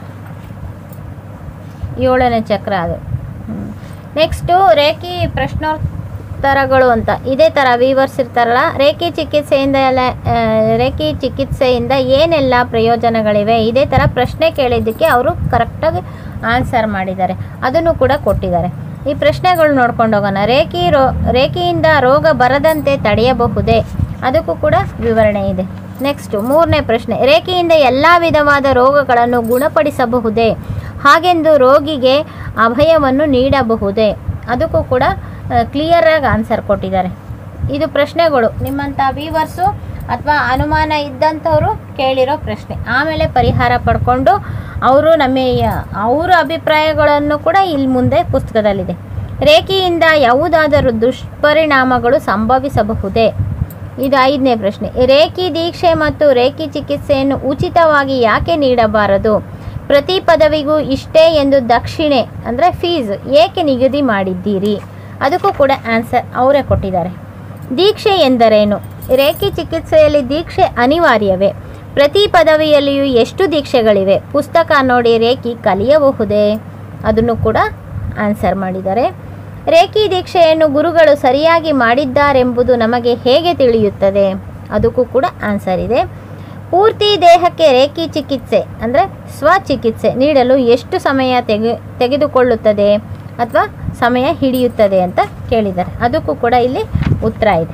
ಏಳನೇ ಚಕ್ರ ಅದು ನೆಕ್ಸ್ಟು ರೇಖಿ ಪ್ರಶ್ನೋತ್ತರಗಳು ಅಂತ ಇದೇ ಥರ ವೀವರ್ಸ್ ಇರ್ತಾರಲ್ಲ ರೇಖಿ ಚಿಕಿತ್ಸೆಯಿಂದ ಎಲ್ಲ ಆ, ರೇಖಿ ಚಿಕಿತ್ಸೆಯಿಂದ ಏನೆಲ್ಲ ಪ್ರಯೋಜನಗಳಿವೆ ಇದೇ ಥರ ಪ್ರಶ್ನೆ ಕೇಳಿದ್ದಕ್ಕೆ ಅವರು ಕರೆಕ್ಟಾಗಿ ಆನ್ಸರ್ ಮಾಡಿದ್ದಾರೆ ಅದನ್ನು ಕೂಡ ಕೊಟ್ಟಿದ್ದಾರೆ ಈ ಪ್ರಶ್ನೆಗಳು ನೋಡ್ಕೊಂಡು ಹೋಗೋಣ ರೇಖಿ ರೋ ರೇಖೆಯಿಂದ ರೋಗ ಬರದಂತೆ ತಡೆಯಬಹುದೇ ಅದಕ್ಕೂ ಕೂಡ ವಿವರಣೆ ಇದೆ ನೆಕ್ಸ್ಟ್ ಮೂರನೇ ಪ್ರಶ್ನೆ ರೇಖೆಯಿಂದ ಎಲ್ಲ ವಿಧವಾದ ರೋಗಗಳನ್ನು ಗುಣಪಡಿಸಬಹುದೇ ಹಾಗೆಂದು ರೋಗಿಗೆ ಅಭಯವನ್ನು ನೀಡಬಹುದೇ ಅದಕ್ಕೂ ಕೂಡ ಕ್ಲಿಯರಾಗಿ ಆನ್ಸರ್ ಕೊಟ್ಟಿದ್ದಾರೆ ಇದು ಪ್ರಶ್ನೆಗಳು ನಿಮ್ಮಂಥ ವೀವರ್ಸು ಅಥವಾ ಅನುಮಾನ ಇದ್ದಂಥವರು ಕೇಳಿರೋ ಪ್ರಶ್ನೆ ಆಮೇಲೆ ಪರಿಹಾರ ಪಡ್ಕೊಂಡು ಅವರು ನಮ್ಮ ಅವರ ಅಭಿಪ್ರಾಯಗಳನ್ನು ಕೂಡ ಇಲ್ಲಿ ಮುಂದೆ ಪುಸ್ತಕದಲ್ಲಿದೆ ರೇಖೆಯಿಂದ ಯಾವುದಾದರೂ ದುಷ್ಪರಿಣಾಮಗಳು ಸಂಭವಿಸಬಹುದೇ ಇದು ಐದನೇ ಪ್ರಶ್ನೆ ರೇಖಿ ದೀಕ್ಷೆ ಮತ್ತು ರೇಖಿ ಚಿಕಿತ್ಸೆಯನ್ನು ಉಚಿತವಾಗಿ ಯಾಕೆ ನೀಡಬಾರದು ಪ್ರತಿ ಪದವಿಗೂ ಇಷ್ಟೇ ಎಂದು ದಕ್ಷಿಣೆ ಅಂದರೆ ಫೀಸ್ ಏಕೆ ನಿಗದಿ ಮಾಡಿದ್ದೀರಿ ಅದಕ್ಕೂ ಕೂಡ ಆನ್ಸರ್ ಅವರೇ ಕೊಟ್ಟಿದ್ದಾರೆ ದೀಕ್ಷೆ ಎಂದರೇನು ರೇಖಿ ಚಿಕಿತ್ಸೆಯಲ್ಲಿ ದೀಕ್ಷೆ ಅನಿವಾರ್ಯವೇ ಪ್ರತಿ ಪದವಿಯಲ್ಲಿಯೂ ಎಷ್ಟು ದೀಕ್ಷೆಗಳಿವೆ ಪುಸ್ತಕ ನೋಡಿ ರೇಖಿ ಕಲಿಯಬಹುದೇ ಅದನ್ನು ಕೂಡ ಆನ್ಸರ್ ಮಾಡಿದ್ದಾರೆ ರೇಖಿ ದೀಕ್ಷೆಯನ್ನು ಗುರುಗಳು ಸರಿಯಾಗಿ ಮಾಡಿದ್ದಾರೆಂಬುದು ನಮಗೆ ಹೇಗೆ ತಿಳಿಯುತ್ತದೆ ಅದಕ್ಕೂ ಕೂಡ ಆನ್ಸರ್ ಇದೆ ಪೂರ್ತಿ ದೇಹಕ್ಕೆ ರೇಖಿ ಚಿಕಿತ್ಸೆ ಅಂದರೆ ಸ್ವಚಿಕಿತ್ಸೆ ನೀಡಲು ಎಷ್ಟು ಸಮಯ ತೆಗೆ ತೆಗೆದುಕೊಳ್ಳುತ್ತದೆ ಅಥವಾ ಸಮಯ ಹಿಡಿಯುತ್ತದೆ ಅಂತ ಕೇಳಿದ್ದಾರೆ ಅದಕ್ಕೂ ಕೂಡ ಇಲ್ಲಿ ಉತ್ತರ ಇದೆ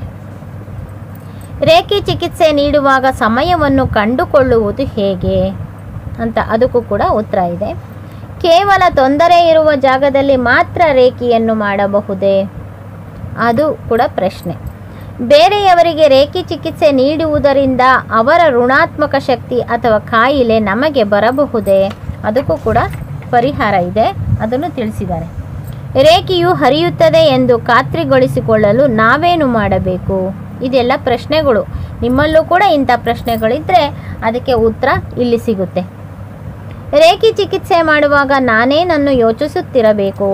ರೇಖಿ ಚಿಕಿತ್ಸೆ ನೀಡುವಾಗ ಸಮಯವನ್ನು ಕಂಡುಕೊಳ್ಳುವುದು ಹೇಗೆ ಅಂತ ಅದಕ್ಕೂ ಕೂಡ ಉತ್ತರ ಇದೆ ಕೇವಲ ತೊಂದರೆ ಇರುವ ಜಾಗದಲ್ಲಿ ಮಾತ್ರ ರೇಖಿಯನ್ನು ಮಾಡಬಹುದೇ ಅದು ಕೂಡ ಪ್ರಶ್ನೆ ಬೇರೆಯವರಿಗೆ ರೇಖಿ ಚಿಕಿತ್ಸೆ ನೀಡುವುದರಿಂದ ಅವರ ಋಣಾತ್ಮಕ ಶಕ್ತಿ ಅಥವಾ ಕಾಯಿಲೆ ನಮಗೆ ಬರಬಹುದೇ ಅದಕ್ಕೂ ಕೂಡ ಪರಿಹಾರ ಇದೆ ಅದನ್ನು ತಿಳಿಸಿದ್ದಾರೆ ರೇಖೆಯು ಹರಿಯುತ್ತದೆ ಎಂದು ಖಾತ್ರಿಗೊಳಿಸಿಕೊಳ್ಳಲು ನಾವೇನು ಮಾಡಬೇಕು ಇದೆಲ್ಲ ಪ್ರಶ್ನೆಗಳು ನಿಮ್ಮಲ್ಲೂ ಕೂಡ ಇಂಥ ಪ್ರಶ್ನೆಗಳಿದ್ದರೆ ಅದಕ್ಕೆ ಉತ್ತರ ಇಲ್ಲಿ ಸಿಗುತ್ತೆ ರೇಖಿ ಚಿಕಿತ್ಸೆ ಮಾಡುವಾಗ ನಾನೇನನ್ನು ಯೋಚಿಸುತ್ತಿರಬೇಕು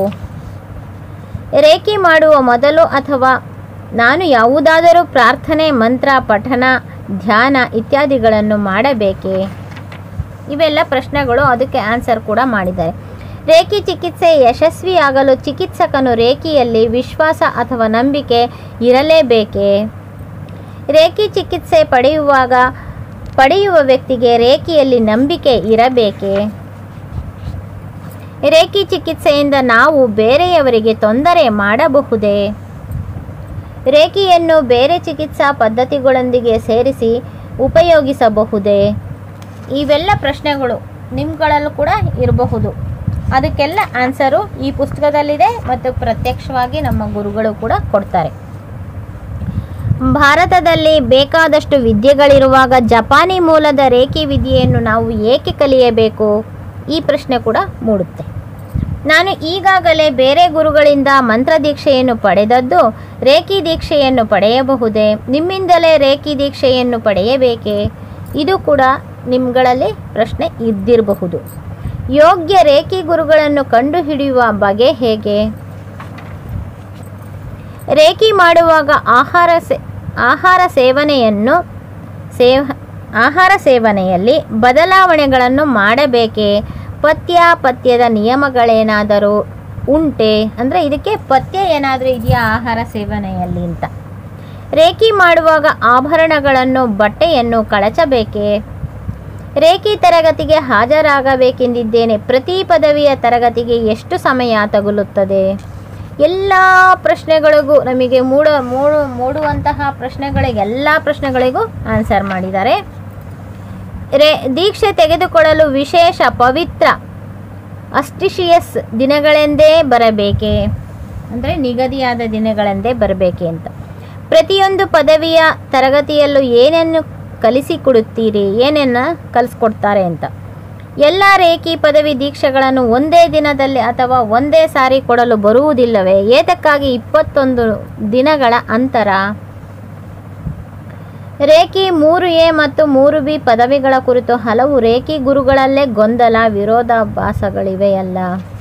ರೇಖಿ ಮಾಡುವ ಮೊದಲು ಅಥವಾ ನಾನು ಯಾವುದಾದರೂ ಪ್ರಾರ್ಥನೆ ಮಂತ್ರ ಪಠನ ಧ್ಯಾನ ಇತ್ಯಾದಿಗಳನ್ನು ಮಾಡಬೇಕೇ ಇವೆಲ್ಲ ಪ್ರಶ್ನೆಗಳು ಅದಕ್ಕೆ ಆನ್ಸರ್ ಕೂಡ ಮಾಡಿದ್ದಾರೆ ರೇಖಿ ಚಿಕಿತ್ಸೆ ಯಶಸ್ವಿಯಾಗಲು ಚಿಕಿತ್ಸಕನು ರೇಖಿಯಲ್ಲಿ ವಿಶ್ವಾಸ ಅಥವಾ ನಂಬಿಕೆ ಇರಲೇಬೇಕೇ ರೇಖಿ ಚಿಕಿತ್ಸೆ ಪಡೆಯುವಾಗ ಪಡೆಯುವ ವ್ಯಕ್ತಿಗೆ ರೇಖಿಯಲ್ಲಿ ನಂಬಿಕೆ ಇರಬೇಕೇ ರೇಖಿ ಚಿಕಿತ್ಸೆಯಿಂದ ನಾವು ಬೇರೆಯವರಿಗೆ ತೊಂದರೆ ಮಾಡಬಹುದೇ ರೇಖಿಯನ್ನು ಬೇರೆ ಚಿಕಿತ್ಸಾ ಪದ್ಧತಿಗಳೊಂದಿಗೆ ಸೇರಿಸಿ ಉಪಯೋಗಿಸಬಹುದೇ ಇವೆಲ್ಲ ಪ್ರಶ್ನೆಗಳು ನಿಮ್ಗಳಲ್ಲೂ ಕೂಡ ಇರಬಹುದು ಅದಕ್ಕೆಲ್ಲ ಆನ್ಸರು ಈ ಪುಸ್ತಕದಲ್ಲಿದೆ ಮತ್ತು ಪ್ರತ್ಯಕ್ಷವಾಗಿ ನಮ್ಮ ಗುರುಗಳು ಕೂಡ ಕೊಡ್ತಾರೆ ಭಾರತದಲ್ಲಿ ಬೇಕಾದಷ್ಟು ವಿದ್ಯೆಗಳಿರುವಾಗ ಜಪಾನಿ ಮೂಲದ ರೇಖಿ ವಿದ್ಯೆಯನ್ನು ನಾವು ಏಕೆ ಕಲಿಯಬೇಕು ಈ ಪ್ರಶ್ನೆ ಕೂಡ ಮೂಡುತ್ತೆ ನಾನು ಈಗಾಗಲೇ ಬೇರೆ ಗುರುಗಳಿಂದ ಮಂತ್ರ ದೀಕ್ಷೆಯನ್ನು ಪಡೆದದ್ದು ರೇಖಿ ದೀಕ್ಷೆಯನ್ನು ಪಡೆಯಬಹುದೇ ನಿಮ್ಮಿಂದಲೇ ರೇಖಿ ದೀಕ್ಷೆಯನ್ನು ಪಡೆಯಬೇಕೇ ಇದು ಕೂಡ ನಿಮ್ಗಳಲ್ಲಿ ಪ್ರಶ್ನೆ ಇದ್ದಿರಬಹುದು ಯೋಗ್ಯ ರೇಖಿ ಗುರುಗಳನ್ನು ಕಂಡುಹಿಡಿಯುವ ಬಗೆ ಹೇಗೆ ರೇಖಿ ಮಾಡುವಾಗ ಆಹಾರ ಸೇ ಆಹಾರ ಸೇವನೆಯನ್ನು ಸೇವ ಆಹಾರ ಸೇವನೆಯಲ್ಲಿ ಬದಲಾವಣೆಗಳನ್ನು ಮಾಡಬೇಕೇ ಪಥ್ಯ ಪಥ್ಯದ ನಿಯಮಗಳೇನಾದರೂ ಉಂಟೆ ಅಂದರೆ ಇದಕ್ಕೆ ಪಥ್ಯ ಏನಾದರೂ ಇದೆಯಾ ಆಹಾರ ಸೇವನೆಯಲ್ಲಿ ಅಂತ ರೇಖಿ ಮಾಡುವಾಗ ಆಭರಣಗಳನ್ನು ಬಟ್ಟೆಯನ್ನು ಕಳಚಬೇಕೇ ರೇಖಿ ತರಗತಿಗೆ ಹಾಜರಾಗಬೇಕೆಂದಿದ್ದೇನೆ ಪ್ರತಿ ಪದವಿಯ ತರಗತಿಗೆ ಎಷ್ಟು ಸಮಯ ತಗುಲುತ್ತದೆ ಎಲ್ಲ ಪ್ರಶ್ನೆಗಳಿಗೂ ನಮಗೆ ಮೂಡ ಮೂಡು ಮೂಡುವಂತಹ ಪ್ರಶ್ನೆಗಳಿಗೆ ಎಲ್ಲ ಪ್ರಶ್ನೆಗಳಿಗೂ ಆನ್ಸರ್ ಮಾಡಿದ್ದಾರೆ ರೇ ದೀಕ್ಷೆ ತೆಗೆದುಕೊಳ್ಳಲು ವಿಶೇಷ ಪವಿತ್ರ ಅಸ್ಟಿಷಿಯಸ್ ದಿನಗಳೆಂದೇ ಬರಬೇಕೇ ಅಂದರೆ ನಿಗದಿಯಾದ ದಿನಗಳೆಂದೇ ಬರಬೇಕೆ ಅಂತ ಪ್ರತಿಯೊಂದು ಪದವಿಯ ತರಗತಿಯಲ್ಲೂ ಏನನ್ನು ಕಲಿಸಿಕೊಡುತ್ತೀರಿ ಏನನ್ನು ಕಲಿಸ್ಕೊಡ್ತಾರೆ ಅಂತ ಎಲ್ಲ ರೇಖಿ ಪದವಿ ದೀಕ್ಷೆಗಳನ್ನು ಒಂದೇ ದಿನದಲ್ಲಿ ಅಥವಾ ಒಂದೇ ಸಾರಿ ಕೊಡಲು ಬರುವುದಿಲ್ಲವೇ ಏತಕ್ಕಾಗಿ ಇಪ್ಪತ್ತೊಂದು ದಿನಗಳ ಅಂತರ ರೇಖಿ ಮೂರು ಎ ಮತ್ತು ಮೂರು ಬಿ ಪದವಿಗಳ ಕುರಿತು ಹಲವು ರೇಖಿ ಗುರುಗಳಲ್ಲೇ ಗೊಂದಲ ವಿರೋಧಾಭಾಸಗಳಿವೆಯಲ್ಲ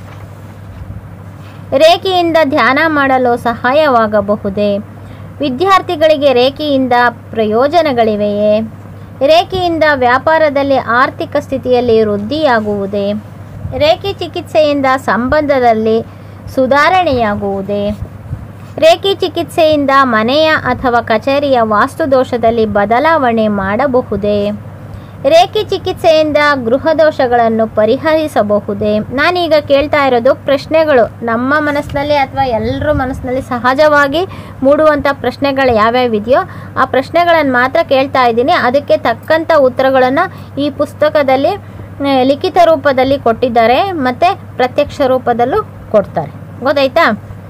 ರೇಖೆಯಿಂದ ಧ್ಯಾನ ಮಾಡಲು ಸಹಾಯವಾಗಬಹುದೇ ವಿದ್ಯಾರ್ಥಿಗಳಿಗೆ ರೇಖೆಯಿಂದ ಪ್ರಯೋಜನಗಳಿವೆಯೇ ರೇಖೆಯಿಂದ ವ್ಯಾಪಾರದಲ್ಲಿ ಆರ್ಥಿಕ ಸ್ಥಿತಿಯಲ್ಲಿ ವೃದ್ಧಿಯಾಗುವುದೇ ರೇಖೆ ಚಿಕಿತ್ಸೆಯಿಂದ ಸಂಬಂಧದಲ್ಲಿ ಸುಧಾರಣೆಯಾಗುವುದೇ ರೇಖೆ ಚಿಕಿತ್ಸೆಯಿಂದ ಮನೆಯ ಅಥವಾ ಕಚೇರಿಯ ವಾಸ್ತುದೋಷದಲ್ಲಿ ಬದಲಾವಣೆ ಮಾಡಬಹುದೇ ರೇಖೆ ಚಿಕಿತ್ಸೆಯಿಂದ ಗೃಹ ದೋಷಗಳನ್ನು ಪರಿಹರಿಸಬಹುದೇ ನಾನೀಗ ಕೇಳ್ತಾ ಇರೋದು ಪ್ರಶ್ನೆಗಳು ನಮ್ಮ ಮನಸ್ಸಿನಲ್ಲಿ ಅಥವಾ ಎಲ್ಲರ ಮನಸ್ಸಿನಲ್ಲಿ ಸಹಜವಾಗಿ ಮೂಡುವಂಥ ಪ್ರಶ್ನೆಗಳು ಯಾವ್ಯಾವಿದೆಯೋ ಆ ಪ್ರಶ್ನೆಗಳನ್ನು ಮಾತ್ರ ಕೇಳ್ತಾ ಇದ್ದೀನಿ ಅದಕ್ಕೆ ತಕ್ಕಂಥ ಉತ್ತರಗಳನ್ನು ಈ ಪುಸ್ತಕದಲ್ಲಿ ಆ, ಲಿಖಿತ ರೂಪದಲ್ಲಿ ಕೊಟ್ಟಿದ್ದಾರೆ ಮತ್ತು ಪ್ರತ್ಯಕ್ಷ ರೂಪದಲ್ಲೂ ಕೊಡ್ತಾರೆ ಗೊತ್ತಾಯ್ತಾ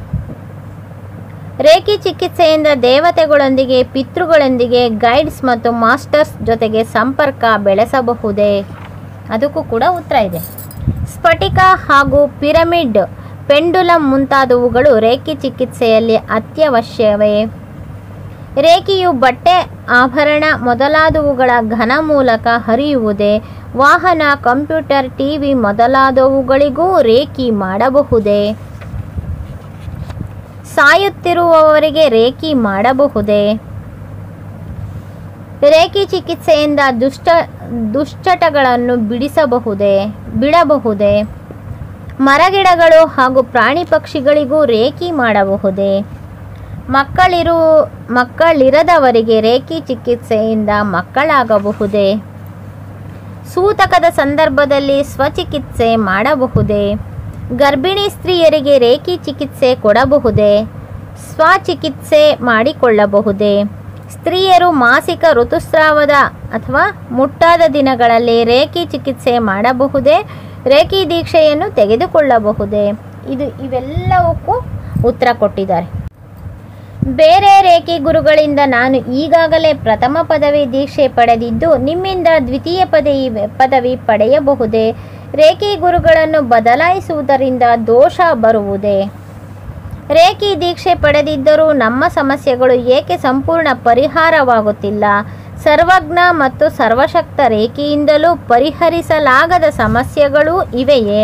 ರೇಖಿ ಚಿಕಿತ್ಸೆಯಿಂದ ದೇವತೆಗಳೊಂದಿಗೆ ಪಿತೃಗಳೊಂದಿಗೆ ಗೈಡ್ಸ್ ಮತ್ತು ಮಾಸ್ಟರ್ಸ್ ಜೊತೆಗೆ ಸಂಪರ್ಕ ಬೆಳೆಸಬಹುದೇ ಅದಕ್ಕೂ ಕೂಡ ಉತ್ತರ ಇದೆ ಸ್ಫಟಿಕ ಹಾಗೂ ಪಿರಮಿಡ್ ಪೆಂಡುಲಮ್ ಮುಂತಾದವುಗಳು ರೇಖಿ ಚಿಕಿತ್ಸೆಯಲ್ಲಿ ಅತ್ಯವಶ್ಯವೇ ರೇಖೆಯು ಬಟ್ಟೆ ಆಭರಣ ಮೊದಲಾದವುಗಳ ಘನ ಮೂಲಕ ಹರಿಯುವುದೇ ವಾಹನ ಕಂಪ್ಯೂಟರ್ ಟಿವಿ ಮೊದಲಾದವುಗಳಿಗೂ ರೇಖಿ ಮಾಡಬಹುದೇ ಸಾಯುತ್ತಿರುವವರಿಗೆ ರೇಖಿ ಮಾಡಬಹುದೇ ರೇಖಿ ಚಿಕಿತ್ಸೆಯಿಂದ ದುಷ್ಟ ದುಶ್ಚಟಗಳನ್ನು ಬಿಡಿಸಬಹುದೇ ಬಿಡಬಹುದೇ ಮರಗಿಡಗಳು ಹಾಗೂ ಪ್ರಾಣಿ ಪಕ್ಷಿಗಳಿಗೂ ರೇಖಿ ಮಾಡಬಹುದೇ ಮಕ್ಕಳಿರು ಮಕ್ಕಳಿರದವರಿಗೆ ರೇಖಿ ಚಿಕಿತ್ಸೆಯಿಂದ ಮಕ್ಕಳಾಗಬಹುದೇ ಸೂತಕದ ಸಂದರ್ಭದಲ್ಲಿ ಸ್ವಚಿಕಿತ್ಸೆ ಮಾಡಬಹುದೇ ಗರ್ಭಿಣಿ ಸ್ತ್ರೀಯರಿಗೆ ರೇಖಿ ಚಿಕಿತ್ಸೆ ಕೊಡಬಹುದೇ ಸ್ವಚಿಕಿತ್ಸೆ ಮಾಡಿಕೊಳ್ಳಬಹುದೇ ಸ್ತ್ರೀಯರು ಮಾಸಿಕ ಋತುಸ್ರಾವದ ಅಥವಾ ಮುಟ್ಟಾದ ದಿನಗಳಲ್ಲಿ ರೇಖಿ ಚಿಕಿತ್ಸೆ ಮಾಡಬಹುದೇ ರೇಖಿ ದೀಕ್ಷೆಯನ್ನು ತೆಗೆದುಕೊಳ್ಳಬಹುದೇ ಇದು ಇವೆಲ್ಲವಕ್ಕೂ ಉತ್ತರ ಕೊಟ್ಟಿದ್ದಾರೆ ಬೇರೆ ರೇಖಿ ಗುರುಗಳಿಂದ ನಾನು ಈಗಾಗಲೇ ಪ್ರಥಮ ಪದವಿ ದೀಕ್ಷೆ ಪಡೆದಿದ್ದು ನಿಮ್ಮಿಂದ ದ್ವಿತೀಯ ಪದವಿ ಪದವಿ ಪಡೆಯಬಹುದೇ ರೇಖಿ ಗುರುಗಳನ್ನು ಬದಲಾಯಿಸುವುದರಿಂದ ದೋಷ ಬರುವುದೇ ರೇಖಿ ದೀಕ್ಷೆ ಪಡೆದಿದ್ದರೂ ನಮ್ಮ ಸಮಸ್ಯೆಗಳು ಏಕೆ ಸಂಪೂರ್ಣ ಪರಿಹಾರವಾಗುತ್ತಿಲ್ಲ ಸರ್ವಜ್ಞ ಮತ್ತು ಸರ್ವಶಕ್ತ ರೇಖೆಯಿಂದಲೂ ಪರಿಹರಿಸಲಾಗದ ಸಮಸ್ಯೆಗಳೂ ಇವೆಯೇ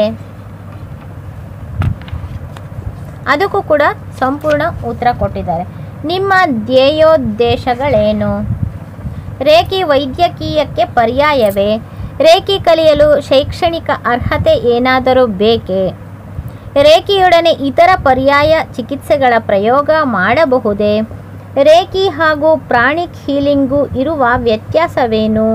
ಅದಕ್ಕೂ ಕೂಡ ಸಂಪೂರ್ಣ ಉತ್ತರ ಕೊಟ್ಟಿದ್ದಾರೆ ನಿಮ್ಮ ಧ್ಯೇಯೋದ್ದೇಶಗಳೇನು ರೇಖಿ ವೈದ್ಯಕೀಯಕ್ಕೆ ಪರ್ಯಾಯವೇ ರೇಖಿ ಕಲಿಯಲು ಶೈಕ್ಷಣಿಕ ಅರ್ಹತೆ ಏನಾದರೂ ಬೇಕೇ ರೇಖಿಯೊಡನೆ ಇತರ ಪರ್ಯಾಯ ಚಿಕಿತ್ಸೆಗಳ ಪ್ರಯೋಗ ಮಾಡಬಹುದೇ ರೇಖಿ ಹಾಗೂ ಪ್ರಾಣಿಕ್ ಹೀಲಿಂಗು ಇರುವ ವ್ಯತ್ಯಾಸವೇನು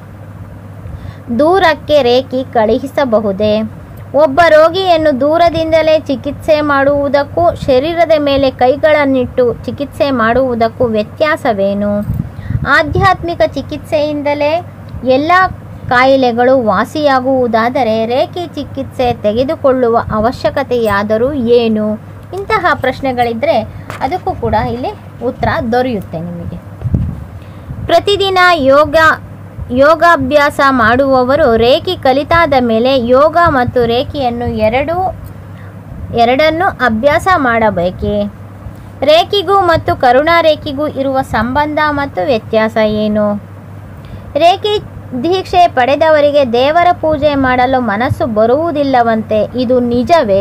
ದೂರಕ್ಕೆ ರೇಖಿ ಕಳುಹಿಸಬಹುದೇ ಒಬ್ಬ ರೋಗಿಯನ್ನು ದೂರದಿಂದಲೇ ಚಿಕಿತ್ಸೆ ಮಾಡುವುದಕ್ಕೂ ಶರೀರದ ಮೇಲೆ ಕೈಗಳನ್ನಿಟ್ಟು ಚಿಕಿತ್ಸೆ ಮಾಡುವುದಕ್ಕೂ ವ್ಯತ್ಯಾಸವೇನು ಆಧ್ಯಾತ್ಮಿಕ ಚಿಕಿತ್ಸೆಯಿಂದಲೇ ಎಲ್ಲ ಕಾಯಿಲೆಗಳು ವಾಸಿಯಾಗುವುದಾದರೆ ರೇಖಿ ಚಿಕಿತ್ಸೆ ತೆಗೆದುಕೊಳ್ಳುವ ಅವಶ್ಯಕತೆಯಾದರೂ ಏನು ಇಂತಹ ಪ್ರಶ್ನೆಗಳಿದ್ದರೆ ಅದಕ್ಕೂ ಕೂಡ ಇಲ್ಲಿ ಉತ್ತರ ದೊರೆಯುತ್ತೆ ನಿಮಗೆ ಪ್ರತಿದಿನ ಯೋಗ ಯೋಗಾಭ್ಯಾಸ ಮಾಡುವವರು ರೇಖಿ ಕಲಿತಾದ ಮೇಲೆ ಯೋಗ ಮತ್ತು ರೇಖಿಯನ್ನು ಎರಡೂ ಎರಡನ್ನೂ ಅಭ್ಯಾಸ ಮಾಡಬೇಕೇ ರೇಖಿಗೂ ಮತ್ತು ಕರುಣಾ ರೇಖಿಗೂ ಇರುವ ಸಂಬಂಧ ಮತ್ತು ವ್ಯತ್ಯಾಸ ಏನು ರೇಖಿ ದೀಕ್ಷೆ ಪಡೆದವರಿಗೆ ದೇವರ ಪೂಜೆ ಮಾಡಲು ಮನಸ್ಸು ಬರುವುದಿಲ್ಲವಂತೆ ಇದು ನಿಜವೇ